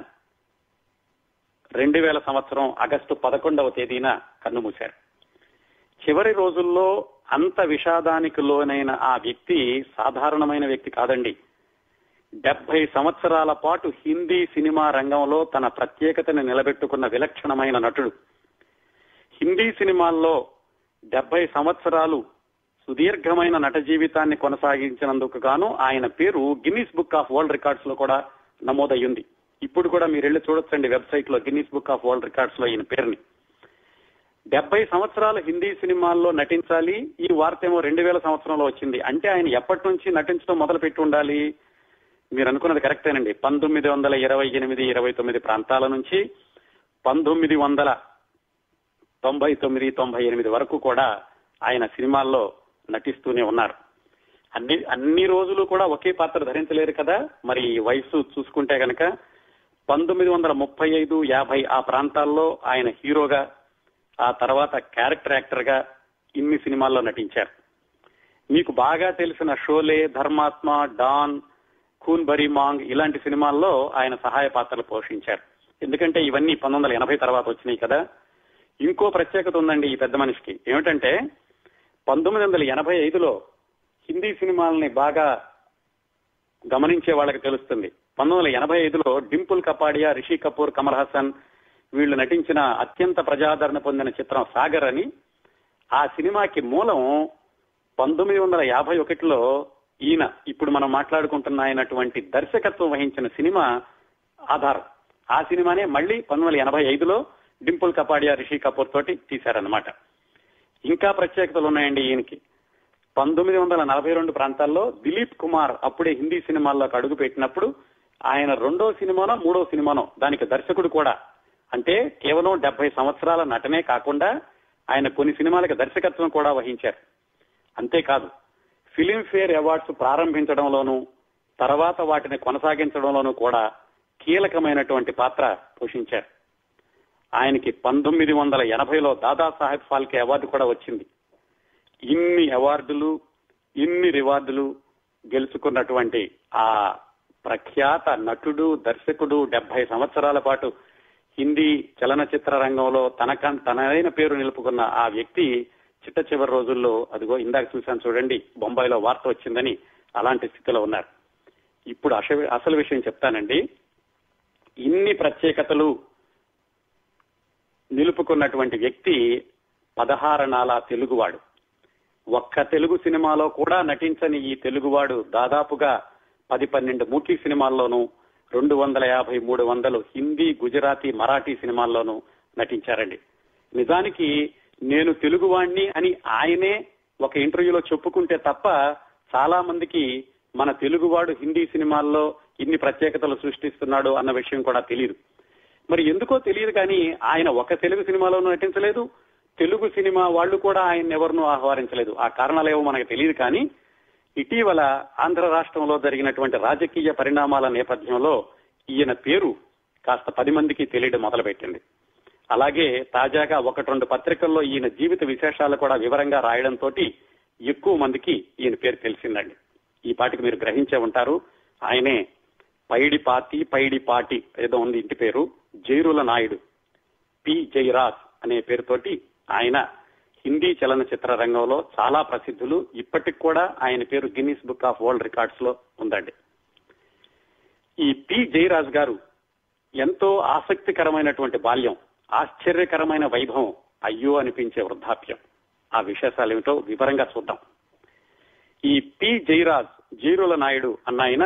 రెండు వేల సంవత్సరం ఆగస్టు పదకొండవ తేదీన కన్నుమూశారు చివరి రోజుల్లో అంత విషాదానికి లోనైన ఆ వ్యక్తి సాధారణమైన వ్యక్తి కాదండి డెబ్బై సంవత్సరాల పాటు హిందీ సినిమా రంగంలో తన ప్రత్యేకతను నిలబెట్టుకున్న విలక్షణమైన నటుడు హిందీ సినిమాల్లో డెబ్బై సంవత్సరాలు సుదీర్ఘమైన నట జీవితాన్ని కొనసాగించినందుకు గాను ఆయన పేరు Guinness book of world records లో కూడా నమోదయ్యింది ఇప్పుడు కూడా మీరు వెళ్ళి చూడొచ్చండి వెబ్సైట్ లో Guinness book of world records లో ఈయన పేరుని డెబ్బై సంవత్సరాల హిందీ సినిమాల్లో నటించాలి ఈ వార్త ఏమో రెండు వేల సంవత్సరంలో వచ్చింది అంటే ఆయన ఎప్పటి నుంచి నటించడం మొదలు పెట్టి ఉండాలి మీరు అనుకున్నది కరెక్టేనండి పంతొమ్మిది వందల ఇరవై ఎనిమిది ఇరవై తొమ్మిది ప్రాంతాల నుంచి పంతొమ్మిది వందల తొంభై తొమ్మిది తొంభై ఎనిమిది వరకు కూడా ఆయన సినిమాల్లో నటిస్తూనే ఉన్నారు అన్ని అన్ని రోజులు కూడా ఒకే పాత్ర ధరించలేరు కదా మరి ఈ వయసు చూసుకుంటే గనక పంతొమ్మిది వందల ముప్పై ఐదు యాభై ఆ ప్రాంతాల్లో ఆయన హీరోగా ఆ తర్వాత క్యారెక్టర్ యాక్టర్ గా ఇన్ని సినిమాల్లో నటించారు మీకు బాగా తెలిసిన షోలే ధర్మాత్మ డాన్ ఖూన్ బరీ మాంగ్ ఇలాంటి సినిమాల్లో ఆయన సహాయ పాత్రలు పోషించారు ఎందుకంటే ఇవన్నీ పంతొమ్మిది వందల ఎనభై తర్వాత వచ్చినాయి కదా ఇంకో ప్రత్యేకత ఉందండి ఈ పెద్ద మనిషికి ఏమిటంటే పంతొమ్మిది వందల ఎనభై ఐదులో హిందీ సినిమాలని బాగా గమనించే వాళ్ళకి తెలుస్తుంది పంతొమ్మిది వందల ఎనభై ఐదులో డింపుల్ కపాడియా రిషి కపూర్ కమల్ హాసన్ వీళ్ళు నటించిన అత్యంత ప్రజాదరణ పొందిన చిత్రం సాగర్ అని ఆ సినిమాకి మూలం పంతొమ్మిది వందల యాభై ఒకటిలో ఈయన ఇప్పుడు మనం మాట్లాడుకుంటున్న అయినటువంటి దర్శకత్వం వహించిన సినిమా ఆధారం ఆ సినిమానే మళ్ళీ పంతొమ్మిది వందల ఎనభై ఐదులో డింపుల్ కపాడియా రిషి కపూర్ తోటి తీశారనమాట ఇంకా ప్రత్యేకతలు ఉన్నాయండి ఈయనకి పంతొమ్మిది వందల నలభై రెండు ప్రాంతాల్లో దిలీప్ కుమార్ అప్పుడే హిందీ సినిమాల్లోకి అడుగు పెట్టినప్పుడు ఆయన రెండో సినిమానో మూడో సినిమానో దానికి దర్శకుడు కూడా అంటే కేవలం డెబ్బై సంవత్సరాల నటనే కాకుండా ఆయన కొన్ని సినిమాలకు దర్శకత్వం కూడా వహించారు అంతేకాదు ఫిలింఫేర్ అవార్డ్స్ ప్రారంభించడంలోనూ తర్వాత వాటిని కొనసాగించడంలోనూ కూడా కీలకమైనటువంటి పాత్ర పోషించారు ఆయనకి పంతొమ్మిది వందల ఎనభైలో దాదాసాహెబ్ ఫాల్కే అవార్డు కూడా వచ్చింది ఇన్ని అవార్డులు ఇన్ని రివార్డులు గెలుచుకున్నటువంటి ఆ ప్రఖ్యాత నటుడు దర్శకుడు డెబ్బై సంవత్సరాల పాటు హిందీ చలనచిత్ర రంగంలో తనక తనదైన పేరు నిలుపుకున్న ఆ వ్యక్తి చిట్ట చివరి రోజుల్లో అదిగో ఇందాక చూశాను చూడండి బొంబాయిలో వార్త వచ్చిందని అలాంటి స్థితిలో ఉన్నారు ఇప్పుడు అస- అసలు విషయం చెప్తానండి ఇన్ని ప్రత్యేకతలు నిలుపుకున్నటువంటి వ్యక్తి పదహారణాల తెలుగువాడు ఒక్క తెలుగు సినిమాలో కూడా నటించని ఈ తెలుగువాడు దాదాపుగా పది పన్నెండు మూకీ సినిమాల్లోనూ రెండు వందల యాభై మూడు వందలు హిందీ గుజరాతీ మరాఠీ సినిమాల్లోనూ నటించారండి నిజానికి నేను తెలుగువాణ్ణి అని ఆయనే ఒక ఇంటర్వ్యూలో చెప్పుకుంటే తప్ప చాలా మందికి మన తెలుగువాడు హిందీ సినిమాల్లో ఇన్ని ప్రత్యేకతలు సృష్టిస్తున్నాడు అన్న విషయం కూడా తెలియదు మరి ఎందుకో తెలియదు కానీ ఆయన ఒక తెలుగు సినిమాలోనూ నటించలేదు తెలుగు సినిమా వాళ్ళు కూడా ఆయన ఎవరినూ ఆహ్వానించలేదు ఆ కారణాలేవో మనకు తెలియదు కానీ ఇటీవల ఆంధ్ర రాష్ట్రంలో జరిగినటువంటి రాజకీయ పరిణామాల నేపథ్యంలో ఈయన పేరు కాస్త పది మందికి తెలియడం మొదలుపెట్టింది అలాగే తాజాగా ఒకటి రెండు పత్రికల్లో ఈయన జీవిత విశేషాలు కూడా వివరంగా రాయడంతో ఎక్కువ మందికి ఈయన పేరు తెలిసిందండి ఈ పాటికి మీరు గ్రహించే ఉంటారు ఆయనే పైడి పాతి పైడి పాటి ఏదో ఉంది ఇంటి పేరు జైరుల నాయుడు పి జయరాజ్ అనే పేరుతోటి ఆయన హిందీ చలనచిత్ర రంగంలో చాలా ప్రసిద్ధులు ఇప్పటికి కూడా ఆయన పేరు Guinness book of world records లో ఉందండి ఈ పి జయరాజ్ గారు ఎంతో ఆసక్తికరమైనటువంటి బాల్యం ఆశ్చర్యకరమైన వైభవం అయ్యో అనిపించే వృద్ధాప్యం ఆ విశేషాలు ఏమిటో వివరంగా చూద్దాం ఈ పి జయరాజ్ జీరుల నాయుడు అన్న ఆయన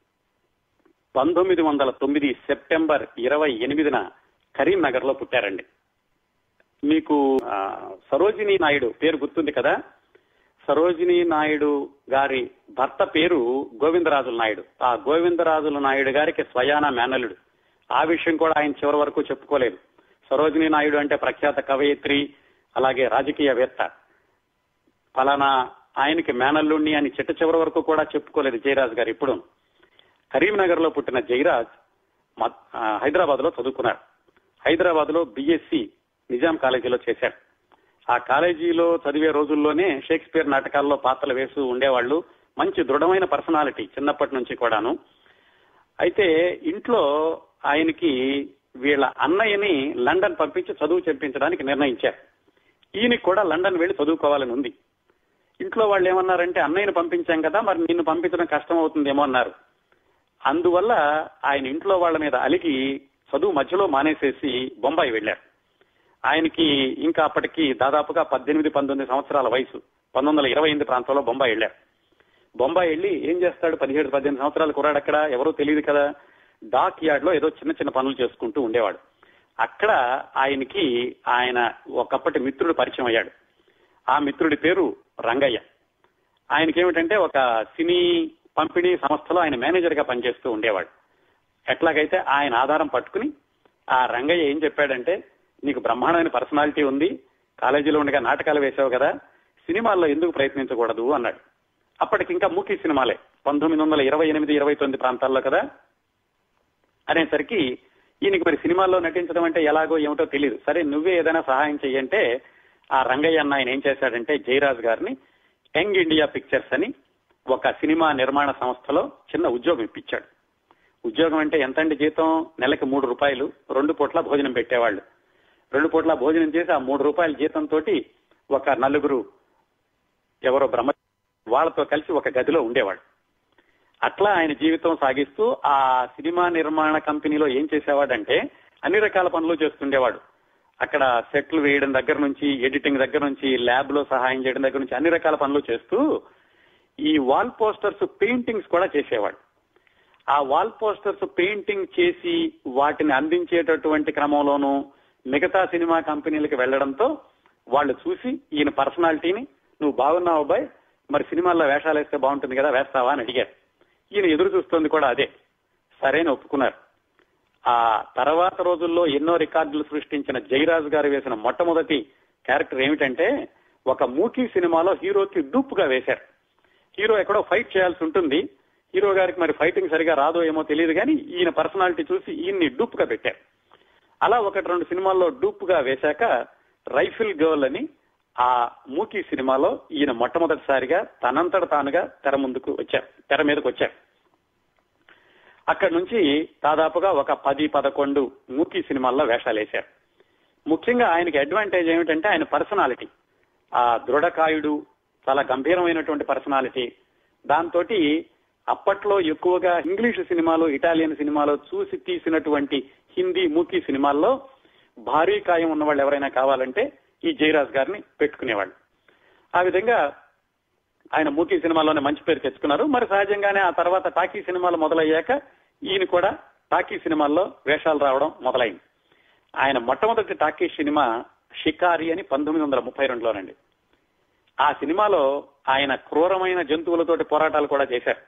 పంతొమ్మిది వందల తొమ్మిది సెప్టెంబర్ ఇరవై ఎనిమిదిన కరీంనగర్ లో పుట్టారండి మీకు ఆ, సరోజిని నాయుడు పేరు గుర్తుంది కదా సరోజిని నాయుడు గారి భర్త పేరు గోవిందరాజుల నాయుడు ఆ గోవిందరాజుల నాయుడు గారికి స్వయాన మేనల్లుడు ఆ విషయం కూడా ఆయన చివరి వరకు చెప్పుకోలేదు సరోజిని నాయుడు అంటే ప్రఖ్యాత కవయిత్రి అలాగే రాజకీయవేత్త ఫలానా ఆయనకి మేనల్లుణ్ణి అని చిట్ట చివరి వరకు కూడా చెప్పుకోలేదు జయరాజ్ గారు ఇప్పుడు కరీంనగర్ లో పుట్టిన జయరాజ్ హైదరాబాద్ లో చదువుకున్నారు హైదరాబాద్ లో బిఎస్సి నిజాం కాలేజీలో చేశారు ఆ కాలేజీలో చదివే రోజుల్లోనే షేక్స్పియర్ నాటకాల్లో పాత్రలు వేస్తూ ఉండేవాళ్ళు మంచి దృఢమైన పర్సనాలిటీ చిన్నప్పటి నుంచి కూడాను అయితే ఇంట్లో ఆయనకి వీళ్ళ అన్నయ్యని లండన్ పంపించి చదువు చెప్పించడానికి నిర్ణయించారు ఈయనకి కూడా లండన్ వెళ్లి చదువుకోవాలని ఉంది ఇంట్లో వాళ్ళు ఏమన్నారంటే అన్నయ్యను పంపించాం కదా మరి నిన్ను పంపించడం కష్టం అవుతుందేమో అన్నారు అందువల్ల ఆయన ఇంట్లో వాళ్ళ మీద అలిగి చదువు మధ్యలో మానేసేసి బొంబాయి వెళ్లారు ఆయనకి ఇంకా అప్పటికి దాదాపుగా పద్దెనిమిది పంతొమ్మిది సంవత్సరాల వయసు పంతొమ్మిది వందల ఇరవై ఎనిమిది ప్రాంతంలో బొంబాయి వెళ్ళారు బొంబాయి వెళ్ళి ఏం చేస్తాడు పదిహేడు పద్దెనిమిది సంవత్సరాల కుర్రాడు అక్కడ ఎవరో తెలియదు కదా డాక్ యార్డ్ లో ఏదో చిన్న చిన్న పనులు చేసుకుంటూ ఉండేవాడు అక్కడ ఆయనకి ఆయన ఒకప్పటి మిత్రుడు పరిచయం అయ్యాడు ఆ మిత్రుడి పేరు రంగయ్య ఆయనకి ఏమిటంటే ఒక సినీ పంపిణీ సంస్థలో ఆయన మేనేజర్ గా పనిచేస్తూ ఉండేవాడు ఎట్లాగైతే ఆయన ఆధారం పట్టుకుని ఆ రంగయ్య ఏం చెప్పాడంటే నీకు బ్రహ్మాండమైన పర్సనాలిటీ ఉంది కాలేజీలో ఉండగా నాటకాలు వేసావు కదా సినిమాల్లో ఎందుకు ప్రయత్నించకూడదు అన్నాడు అప్పటికి ఇంకా మూకీ సినిమాలే పంతొమ్మిది వందల ఇరవై ఎనిమిది ఇరవై తొమ్మిది ప్రాంతాల్లో కదా అనేసరికి ఈయనకి మరి సినిమాల్లో నటించడం అంటే ఎలాగో ఏమిటో తెలియదు సరే నువ్వే ఏదైనా సహాయం చెయ్యంటే ఆ రంగయ్య అన్న ఆయన ఏం చేశాడంటే జయరాజ్ గారిని యంగ్ ఇండియా పిక్చర్స్ అని ఒక సినిమా నిర్మాణ సంస్థలో చిన్న ఉద్యోగం ఇప్పించాడు ఉద్యోగం అంటే ఎంతండి జీతం నెలకి మూడు రూపాయలు రెండు పూట్ల భోజనం పెట్టేవాళ్ళు రెండు పూట్ల భోజనం చేసి ఆ మూడు రూపాయల జీతంతో ఒక నలుగురు ఎవరో బ్రహ్మ వాళ్ళతో కలిసి ఒక గదిలో ఉండేవాడు అట్లా ఆయన జీవితం సాగిస్తూ ఆ సినిమా నిర్మాణ కంపెనీలో ఏం చేసేవాడంటే అన్ని రకాల పనులు చేస్తుండేవాడు అక్కడ సెట్లు వేయడం దగ్గర నుంచి ఎడిటింగ్ దగ్గర నుంచి ల్యాబ్ లో సహాయం చేయడం దగ్గర నుంచి అన్ని రకాల పనులు చేస్తూ ఈ వాల్ పోస్టర్స్ పెయింటింగ్స్ కూడా చేసేవాడు ఆ వాల్ పోస్టర్స్ పెయింటింగ్ చేసి వాటిని అందించేటటువంటి క్రమంలోనూ మిగతా సినిమా కంపెనీలకు వెళ్లడంతో వాళ్ళు చూసి ఈయన పర్సనాలిటీని నువ్వు బాగున్నావు అబ్బాయి మరి సినిమాల్లో వేషాలు వేస్తే బాగుంటుంది కదా వేస్తావా అని అడిగారు ఈయన ఎదురు చూస్తుంది కూడా అదే సరేని ఒప్పుకున్నారు ఆ తర్వాత రోజుల్లో ఎన్నో రికార్డులు సృష్టించిన జయరాజు గారు వేసిన మొట్టమొదటి క్యారెక్టర్ ఏమిటంటే ఒక మూకీ సినిమాలో హీరోకి డూప్గా వేశారు హీరో ఎక్కడో ఫైట్ చేయాల్సి ఉంటుంది హీరో గారికి మరి ఫైటింగ్ సరిగా రాదో ఏమో తెలియదు కానీ ఈయన పర్సనాలిటీ చూసి ఈయన్ని డూప్ గా పెట్టారు అలా ఒకటి రెండు సినిమాల్లో డూప్ గా వేశాక రైఫిల్ గర్ల్ అని ఆ మూకీ సినిమాలో ఈయన మొట్టమొదటిసారిగా తనంతట తానుగా తెర ముందుకు వచ్చారు తెర మీదకి వచ్చారు అక్కడి నుంచి దాదాపుగా ఒక పది పదకొండు మూకీ సినిమాల్లో వేషాలు వేశారు ముఖ్యంగా ఆయనకి అడ్వాంటేజ్ ఏమిటంటే ఆయన పర్సనాలిటీ ఆ దృఢకాయుడు చాలా గంభీరమైనటువంటి పర్సనాలిటీ దాంతో అప్పట్లో ఎక్కువగా ఇంగ్లీష్ సినిమాలు ఇటాలియన్ సినిమాలో చూసి తీసినటువంటి హిందీ మూకీ సినిమాల్లో భారీ కాయం ఉన్న వాళ్ళు ఎవరైనా కావాలంటే ఈ జయరాజ్ గారిని పెట్టుకునేవాళ్ళు ఆ విధంగా ఆయన మూకీ సినిమాలోనే మంచి పేరు తెచ్చుకున్నారు మరి సహజంగానే ఆ తర్వాత టాకీ సినిమాలు మొదలయ్యాక ఈయన కూడా టాకీ సినిమాల్లో వేషాలు రావడం మొదలైంది ఆయన మొట్టమొదటి టాకీ సినిమా షికారి అని పంతొమ్మిది వందల ముప్పై రెండులోనండి ఆ సినిమాలో ఆయన క్రూరమైన జంతువులతోటి పోరాటాలు కూడా చేశారు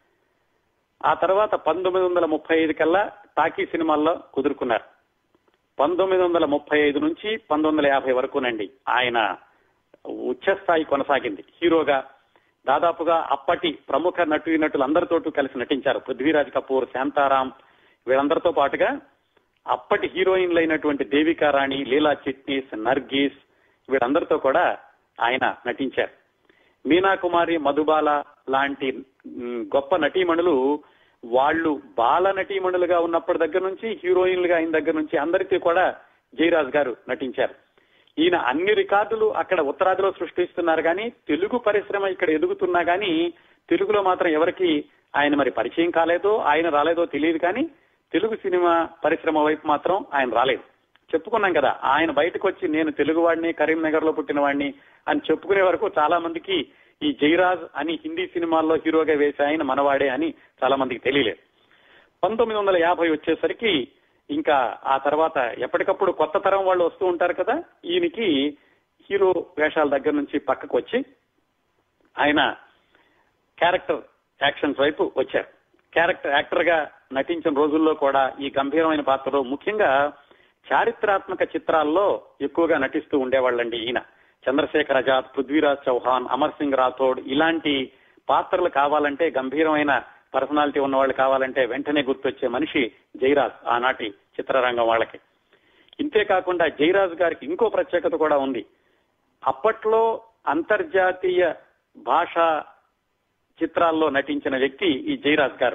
ఆ తర్వాత పంతొమ్మిది వందల ముప్పై ఐదు కల్లా టాకీ సినిమాల్లో కుదురుకున్నారు పంతొమ్మిది వందల ముప్పై ఐదు నుంచి పంతొమ్మిది వందల యాభై వరకునండి ఆయన ఉచ్చస్థాయి కొనసాగింది హీరోగా దాదాపుగా అప్పటి ప్రముఖ నటు నటులందరితోటూ కలిసి నటించారు పృథ్వీరాజ్ కపూర్ శాంతారాం వీళ్ళందరితో పాటుగా అప్పటి హీరోయిన్లు అయినటువంటి దేవికా రాణి లీలా చిట్నీస్ నర్గీస్ వీళ్ళందరితో కూడా ఆయన నటించారు మీనా కుమారి మధుబాల లాంటి మ్, గొప్ప నటీమణులు వాళ్ళు బాల నటీమణులుగా ఉన్నప్పటి దగ్గర నుంచి హీరోయిన్లుగా అయిన దగ్గర నుంచి అందరికీ కూడా జయరాజ్ గారు నటించారు ఈయన అన్ని రికార్డులు అక్కడ ఉత్తరాదిలో సృష్టిస్తున్నారు కానీ తెలుగు పరిశ్రమ ఇక్కడ ఎదుగుతున్నా కానీ తెలుగులో మాత్రం ఎవరికి ఆయన మరి పరిచయం కాలేదో ఆయన రాలేదో తెలియదు కానీ తెలుగు సినిమా పరిశ్రమ వైపు మాత్రం ఆయన రాలేదు చెప్పుకున్నాం కదా ఆయన బయటకు వచ్చి నేను తెలుగువాడిని కరీంనగర్ లో పుట్టిన వాడిని అని చెప్పుకునే వరకు చాలా మందికి ఈ జయరాజ్ అని హిందీ సినిమాల్లో హీరోగా వేసే ఆయన మనవాడే అని చాలా మందికి తెలియలేదు పంతొమ్మిది వందల యాభై వచ్చేసరికి ఇంకా ఆ తర్వాత ఎప్పటికప్పుడు కొత్త తరం వాళ్ళు వస్తూ ఉంటారు కదా ఈయనకి హీరో వేషాల దగ్గర నుంచి పక్కకు వచ్చి ఆయన క్యారెక్టర్ యాక్షన్స్ వైపు వచ్చారు క్యారెక్టర్ యాక్టర్ గా నటించిన రోజుల్లో కూడా ఈ గంభీరమైన పాత్రలో ముఖ్యంగా చారిత్రాత్మక చిత్రాల్లో ఎక్కువగా నటిస్తూ ఉండేవాళ్ళండి ఈయన చంద్రశేఖర్ ఆజాద్ పృథ్వీరాజ్ చౌహాన్ అమర్ సింగ్ రాథోడ్ ఇలాంటి పాత్రలు కావాలంటే గంభీరమైన పర్సనాలిటీ ఉన్న వాళ్ళు కావాలంటే వెంటనే గుర్తొచ్చే మనిషి జయరాజ్ ఆనాటి చిత్రరంగం వాళ్ళకి ఇంతే కాకుండా జయరాజ్ గారికి ఇంకో ప్రత్యేకత కూడా ఉంది అప్పట్లో అంతర్జాతీయ భాషా చిత్రాల్లో నటించిన వ్యక్తి ఈ జయరాజ్ గారు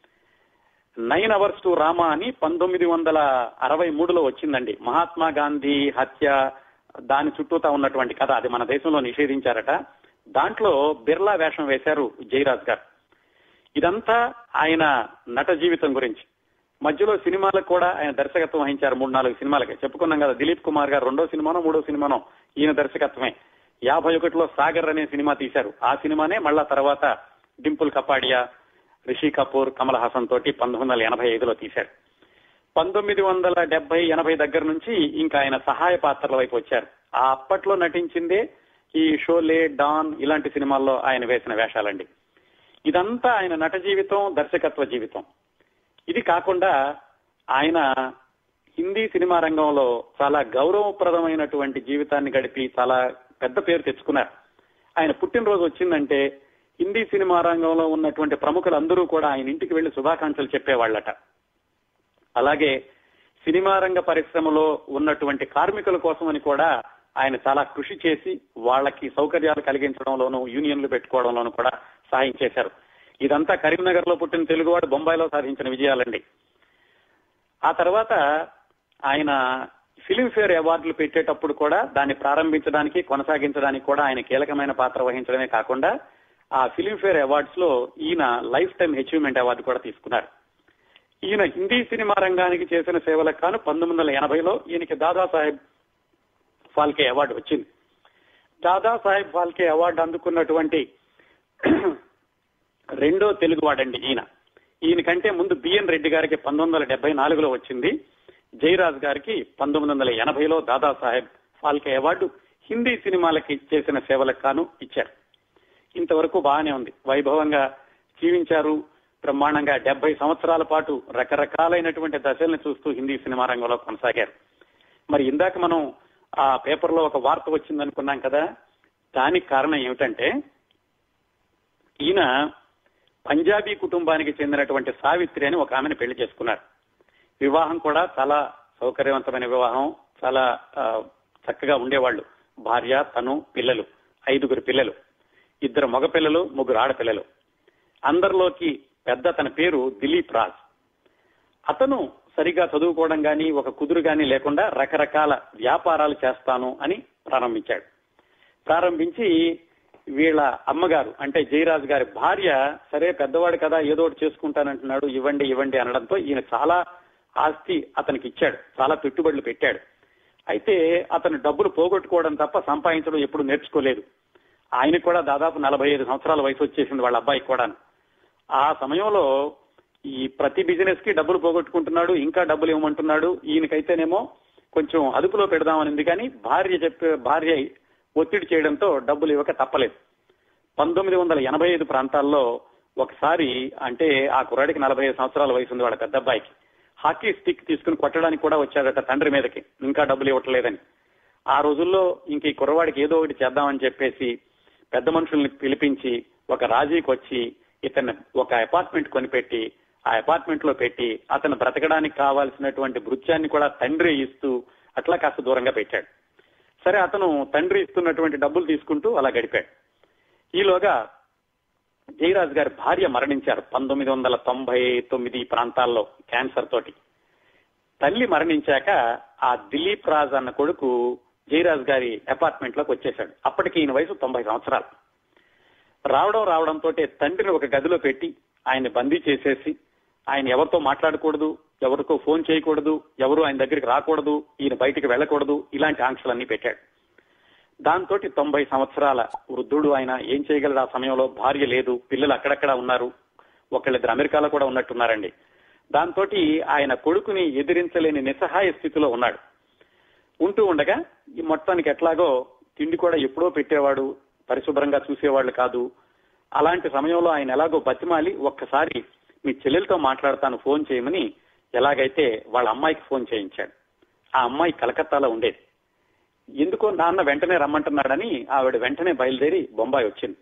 నైన్ అవర్స్ టు రామా అని పంతొమ్మిది వందల అరవై మూడులో వచ్చిందండి మహాత్మా గాంధీ హత్య దాని చుట్టూతా ఉన్నటువంటి కథ అది మన దేశంలో నిషేధించారట దాంట్లో బిర్లా వేషం వేశారు జయరాజ్ గారు ఇదంతా ఆయన నట జీవితం గురించి మధ్యలో సినిమాలకు కూడా ఆయన దర్శకత్వం వహించారు మూడు నాలుగు సినిమాలకి చెప్పుకున్నాం కదా దిలీప్ కుమార్ గారు రెండో సినిమానో మూడో సినిమానో ఈయన దర్శకత్వమే యాభై ఒకటిలో సాగర్ అనే సినిమా తీశారు ఆ సినిమానే మళ్ళా తర్వాత డింపుల్ కపాడియా రిషి కపూర్ కమల్ హాసన్ తోటి పంతొమ్మిది వందల ఎనభై ఐదులో తీశారు పంతొమ్మిది వందల డెబ్బై ఎనభై దగ్గర నుంచి ఇంకా ఆయన సహాయ పాత్రల వైపు వచ్చారు ఆ అప్పట్లో నటించిందే ఈ షోలే డాన్ ఇలాంటి సినిమాల్లో ఆయన వేసిన వేషాలండి ఇదంతా ఆయన నట జీవితం దర్శకత్వ జీవితం ఇది కాకుండా ఆయన హిందీ సినిమా రంగంలో చాలా గౌరవప్రదమైనటువంటి జీవితాన్ని గడిపి చాలా పెద్ద పేరు తెచ్చుకున్నారు ఆయన పుట్టినరోజు వచ్చిందంటే హిందీ సినిమా రంగంలో ఉన్నటువంటి ప్రముఖులందరూ కూడా ఆయన ఇంటికి వెళ్లి శుభాకాంక్షలు చెప్పేవాళ్లట అలాగే సినిమా రంగ పరిశ్రమలో ఉన్నటువంటి కార్మికుల కోసమని కూడా ఆయన చాలా కృషి చేసి వాళ్ళకి సౌకర్యాలు కలిగించడంలోనూ యూనియన్లు పెట్టుకోవడంలోనూ కూడా సహాయం చేశారు ఇదంతా కరీంనగర్ లో పుట్టిన తెలుగువాడు బొంబాయిలో సాధించిన విజయాలండి ఆ తర్వాత ఆయన ఫిలింఫేర్ అవార్డులు పెట్టేటప్పుడు కూడా దాన్ని ప్రారంభించడానికి కొనసాగించడానికి కూడా ఆయన కీలకమైన పాత్ర వహించడమే కాకుండా ఆ ఫిలింఫేర్ అవార్డ్స్ లో ఈయన లైఫ్ టైం అచీవ్మెంట్ అవార్డు కూడా తీసుకున్నారు ఈయన హిందీ సినిమా రంగానికి చేసిన సేవలకు కాను పంతొమ్మిది వందల ఎనభైలో ఈయనకి దాదాసాహెబ్ ఫాల్కే అవార్డు వచ్చింది దాదాసాహెబ్ ఫాల్కే అవార్డు అందుకున్నటువంటి రెండో తెలుగువాడండి ఈయన ఈయన కంటే ముందు బిఎన్ రెడ్డి గారికి పంతొమ్మిది వందల డెబ్బై నాలుగులో వచ్చింది జయరాజ్ గారికి పంతొమ్మిది వందల ఎనభైలో దాదాసాహెబ్ ఫాల్కే అవార్డు హిందీ సినిమాలకి చేసిన సేవలకు కాను ఇచ్చారు ఇంతవరకు బాగానే ఉంది వైభవంగా జీవించారు బ్రహ్మాండంగా డెబ్బై సంవత్సరాల పాటు రకరకాలైనటువంటి దశల్ని చూస్తూ హిందీ సినిమా రంగంలో కొనసాగారు మరి ఇందాక మనం ఆ పేపర్ లో ఒక వార్త వచ్చిందనుకున్నాం కదా దానికి కారణం ఏమిటంటే ఈయన పంజాబీ కుటుంబానికి చెందినటువంటి సావిత్రి అని ఒక ఆమెను పెళ్లి చేసుకున్నారు వివాహం కూడా చాలా సౌకర్యవంతమైన వివాహం చాలా ఆ, చక్కగా ఉండేవాళ్ళు భార్య తను పిల్లలు ఐదుగురు పిల్లలు ఇద్దరు మగ పిల్లలు ముగ్గురు ఆడపిల్లలు అందరిలోకి పెద్ద తన పేరు దిలీప్ రాజ్ అతను సరిగా చదువుకోవడం గాని ఒక కుదురు గాని లేకుండా రకరకాల వ్యాపారాలు చేస్తాను అని ప్రారంభించాడు ప్రారంభించి వీళ్ళ అమ్మగారు అంటే జయరాజు గారి భార్య సరే పెద్దవాడు కదా ఏదో ఒకటి చేసుకుంటానంటున్నాడు ఇవ్వండి ఇవ్వండి అనడంతో ఈయన చాలా ఆస్తి అతనికి ఇచ్చాడు చాలా పెట్టుబడులు పెట్టాడు అయితే అతను డబ్బులు పోగొట్టుకోవడం తప్ప సంపాదించడం ఎప్పుడు నేర్చుకోలేదు ఆయన కూడా దాదాపు నలభై ఐదు సంవత్సరాల వయసు వచ్చేసింది వాళ్ళ అబ్బాయికి కూడా ఆ సమయంలో ఈ ప్రతి బిజినెస్ కి డబ్బులు పోగొట్టుకుంటున్నాడు ఇంకా డబ్బులు ఇవ్వమంటున్నాడు ఈయనకైతేనేమో కొంచెం అదుపులో పెడదామనింది కానీ భార్య చెప్పే భార్య ఒత్తిడి చేయడంతో డబ్బులు ఇవ్వక తప్పలేదు పంతొమ్మిది వందల ఎనభై ఐదు ప్రాంతాల్లో ఒకసారి అంటే ఆ కుర్రాడికి నలభై ఐదు సంవత్సరాల వయసు ఉంది వాళ్ళ పెద్ద అబ్బాయికి హాకీ స్టిక్ తీసుకుని కొట్టడానికి కూడా వచ్చాడట తండ్రి మీదకి ఇంకా డబ్బులు ఇవ్వట్లేదని ఆ రోజుల్లో ఇంక ఈ కుర్రవాడికి ఏదో ఒకటి చేద్దామని చెప్పేసి పెద్ద మనుషుల్ని పిలిపించి ఒక రాజీకి వచ్చి ఇతన్ని ఒక అపార్ట్మెంట్ కొనిపెట్టి ఆ అపార్ట్మెంట్ లో పెట్టి అతను బ్రతకడానికి కావాల్సినటువంటి భృత్యాన్ని కూడా తండ్రి ఇస్తూ అట్లా కాస్త దూరంగా పెట్టాడు సరే అతను తండ్రి ఇస్తున్నటువంటి డబ్బులు తీసుకుంటూ అలా గడిపాడు ఈలోగా జయరాజ్ గారి భార్య మరణించారు పంతొమ్మిది వందల తొంభై తొమ్మిది ప్రాంతాల్లో క్యాన్సర్ తోటి తల్లి మరణించాక ఆ దిలీప్ రాజ్ అన్న కొడుకు జయరాజ్ గారి అపార్ట్మెంట్ లోకి వచ్చేశాడు అప్పటికి ఈయన వయసు తొంభై సంవత్సరాలు రావడం రావడంతో తండ్రిని ఒక గదిలో పెట్టి ఆయన్ని బందీ చేసేసి ఆయన ఎవరితో మాట్లాడకూడదు ఎవరికో ఫోన్ చేయకూడదు ఎవరు ఆయన దగ్గరికి రాకూడదు ఈయన బయటికి వెళ్ళకూడదు ఇలాంటి ఆంక్షలన్నీ పెట్టాడు దాంతో తొంభై సంవత్సరాల వృద్ధుడు ఆయన ఏం చేయగలడు ఆ సమయంలో భార్య లేదు పిల్లలు అక్కడక్కడ ఉన్నారు ఒకళ్ళిద్దరు అమెరికాలో కూడా ఉన్నట్టున్నారండి దాంతో ఆయన కొడుకుని ఎదిరించలేని నిస్సహాయ స్థితిలో ఉన్నాడు ఉంటూ ఉండగా ఈ మొత్తానికి ఎట్లాగో తిండి కూడా ఎప్పుడో పెట్టేవాడు పరిశుభ్రంగా చూసేవాళ్ళు కాదు అలాంటి సమయంలో ఆయన ఎలాగో బతిమాలి ఒక్కసారి మీ చెల్లెలతో మాట్లాడతాను ఫోన్ చేయమని ఎలాగైతే వాళ్ళ అమ్మాయికి ఫోన్ చేయించాడు ఆ అమ్మాయి కలకత్తాలో ఉండేది ఎందుకో నాన్న వెంటనే రమ్మంటున్నాడని ఆవిడ వెంటనే బయలుదేరి బొంబాయి వచ్చింది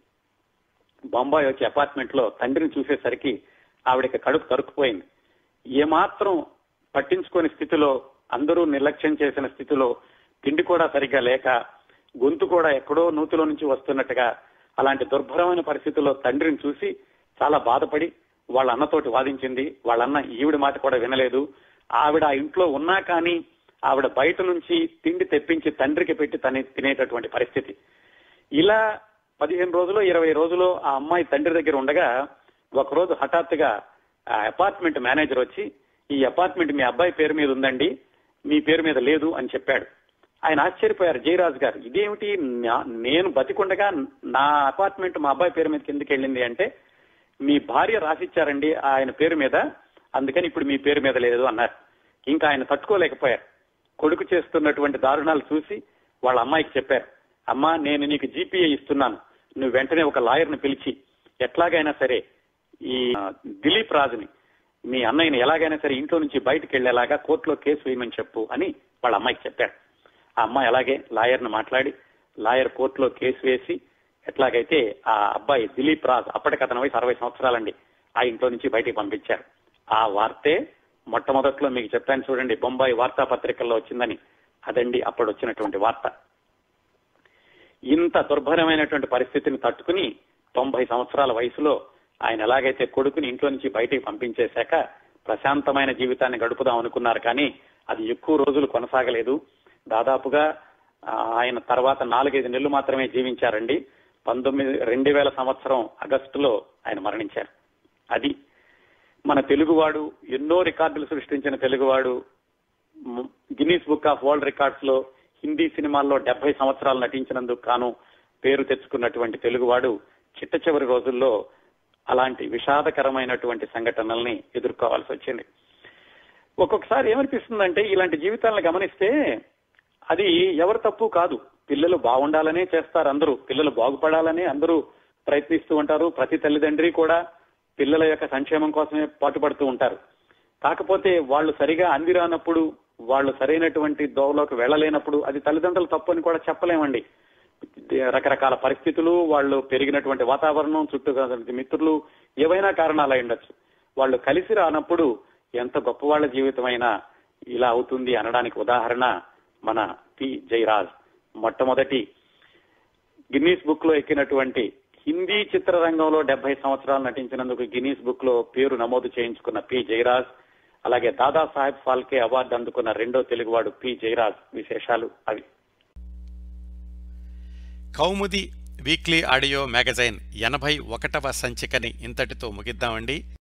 బొంబాయి వచ్చి అపార్ట్మెంట్ లో తండ్రిని చూసేసరికి ఆవిడకి కడుపు తరుక్కుపోయింది ఏమాత్రం పట్టించుకోని స్థితిలో అందరూ నిర్లక్ష్యం చేసిన స్థితిలో తిండి కూడా సరిగ్గా లేక గొంతు కూడా ఎక్కడో నూతిలో నుంచి వస్తున్నట్టుగా అలాంటి దుర్భరమైన పరిస్థితుల్లో తండ్రిని చూసి చాలా బాధపడి వాళ్ళ అన్నతోటి వాదించింది వాళ్ళ అన్న ఈవిడ మాట కూడా వినలేదు ఆవిడ ఆ ఇంట్లో ఉన్నా కానీ ఆవిడ బయట నుంచి తిండి తెప్పించి తండ్రికి పెట్టి తన తినేటటువంటి పరిస్థితి ఇలా పదిహేను రోజులు ఇరవై రోజులు ఆ అమ్మాయి తండ్రి దగ్గర ఉండగా ఒకరోజు హఠాత్తుగా ఆ అపార్ట్మెంట్ మేనేజర్ వచ్చి ఈ అపార్ట్మెంట్ మీ అబ్బాయి పేరు మీద ఉందండి మీ పేరు మీద లేదు అని చెప్పాడు ఆయన ఆశ్చర్యపోయారు జయరాజ్ గారు ఇదేమిటి నా- నేను బతికుండగా నా అపార్ట్మెంట్ మా అబ్బాయి పేరు మీద కిందకి వెళ్ళింది అంటే మీ భార్య రాసిచ్చారండి ఆయన పేరు మీద అందుకని ఇప్పుడు మీ పేరు మీద లేదు అన్నారు ఇంకా ఆయన తట్టుకోలేకపోయారు కొడుకు చేస్తున్నటువంటి దారుణాలు చూసి వాళ్ళ అమ్మాయికి చెప్పారు అమ్మా నేను నీకు జీపీఏ ఇస్తున్నాను నువ్వు వెంటనే ఒక లాయర్ని పిలిచి ఎట్లాగైనా సరే ఈ ఆ, దిలీప్ రాజుని మీ అన్నయ్యని ఎలాగైనా సరే ఇంట్లో నుంచి బయటకు వెళ్లేలాగా కోర్టులో కేసు వేయమని చెప్పు అని వాళ్ళ అమ్మాయికి చెప్పారు ఆ అమ్మాయి అలాగే లాయర్ని మాట్లాడి లాయర్ కోర్టులో కేసు వేసి ఎట్లాగైతే ఆ అబ్బాయి దిలీప్ రాజ్ అప్పటికి అతని వయసు అరవై సంవత్సరాలండి ఆ ఇంట్లో నుంచి బయటికి పంపించారు ఆ వార్తే మొట్టమొదట్లో మీకు చెప్పాను చూడండి బొంబాయి వార్తాపత్రికల్లో వచ్చిందని అదండి అప్పుడు వచ్చినటువంటి వార్త ఇంత దుర్భరమైనటువంటి పరిస్థితిని తట్టుకుని తొంభై సంవత్సరాల వయసులో ఆయన ఎలాగైతే కొడుకుని ఇంట్లో నుంచి బయటికి పంపించేశాక ప్రశాంతమైన జీవితాన్ని గడుపుదాం అనుకున్నారు కానీ అది ఎక్కువ రోజులు కొనసాగలేదు దాదాపుగా ఆ, ఆయన తర్వాత నాలుగైదు నెలలు మాత్రమే జీవించారండి పంతొమ్మిది రెండు వేల సంవత్సరం ఆగస్టులో ఆయన మరణించారు అది మన తెలుగువాడు ఎన్నో రికార్డులు సృష్టించిన తెలుగువాడు మ్, Guinness book of world records లో హిందీ సినిమాల్లో డెబ్బై సంవత్సరాలు నటించినందుకు గాను పేరు తెచ్చుకున్నటువంటి తెలుగువాడు చిట్ట చివరి రోజుల్లో అలాంటి విషాదకరమైనటువంటి సంఘటనల్ని ఎదుర్కోవాల్సి వచ్చింది ఒక్కొక్కసారి ఏమనిపిస్తుందంటే ఇలాంటి జీవితాలను గమనిస్తే అది ఎవరి తప్పు కాదు పిల్లలు బాగుండాలనే చేస్తారు అందరూ పిల్లలు బాగుపడాలనే అందరూ ప్రయత్నిస్తూ ఉంటారు ప్రతి తల్లిదండ్రి కూడా పిల్లల యొక్క సంక్షేమం కోసమే పాటుపడుతూ ఉంటారు కాకపోతే వాళ్ళు సరిగా అందిరానప్పుడు వాళ్ళు సరైనటువంటి దోవలోకి వెళ్ళలేనప్పుడు అది తల్లిదండ్రుల తప్పు అని కూడా చెప్పలేమండి రకరకాల పరిస్థితులు వాళ్ళు పెరిగినటువంటి వాతావరణం చుట్టూ ఉన్నటువంటి మిత్రులు ఏవైనా కారణాలు అయి ఉండొచ్చు వాళ్ళు కలిసి రానప్పుడు ఎంత గొప్ప వాళ్ళ జీవితమైనా ఇలా అవుతుంది అనడానికి ఉదాహరణ మన పి జయరాజ్ మొట్టమొదటి గిన్నీస్ బుక్ లో ఎక్కినటువంటి హిందీ చిత్రరంగంలో డెబ్బై సంవత్సరాలు నటించినందుకు గిన్నీస్ బుక్ లో పేరు నమోదు చేయించుకున్న పి జయరాజ్ అలాగే దాదా సాహెబ్ ఫాల్కే అవార్డు అందుకున్న రెండో తెలుగువాడు పి జయరాజ్ విశేషాలు అవి కౌముది వీక్లీ ఆడియో మ్యాగజైన్ ఎనభై ఒకటవ సంచికని ఇంతటితో ముగిద్దామండి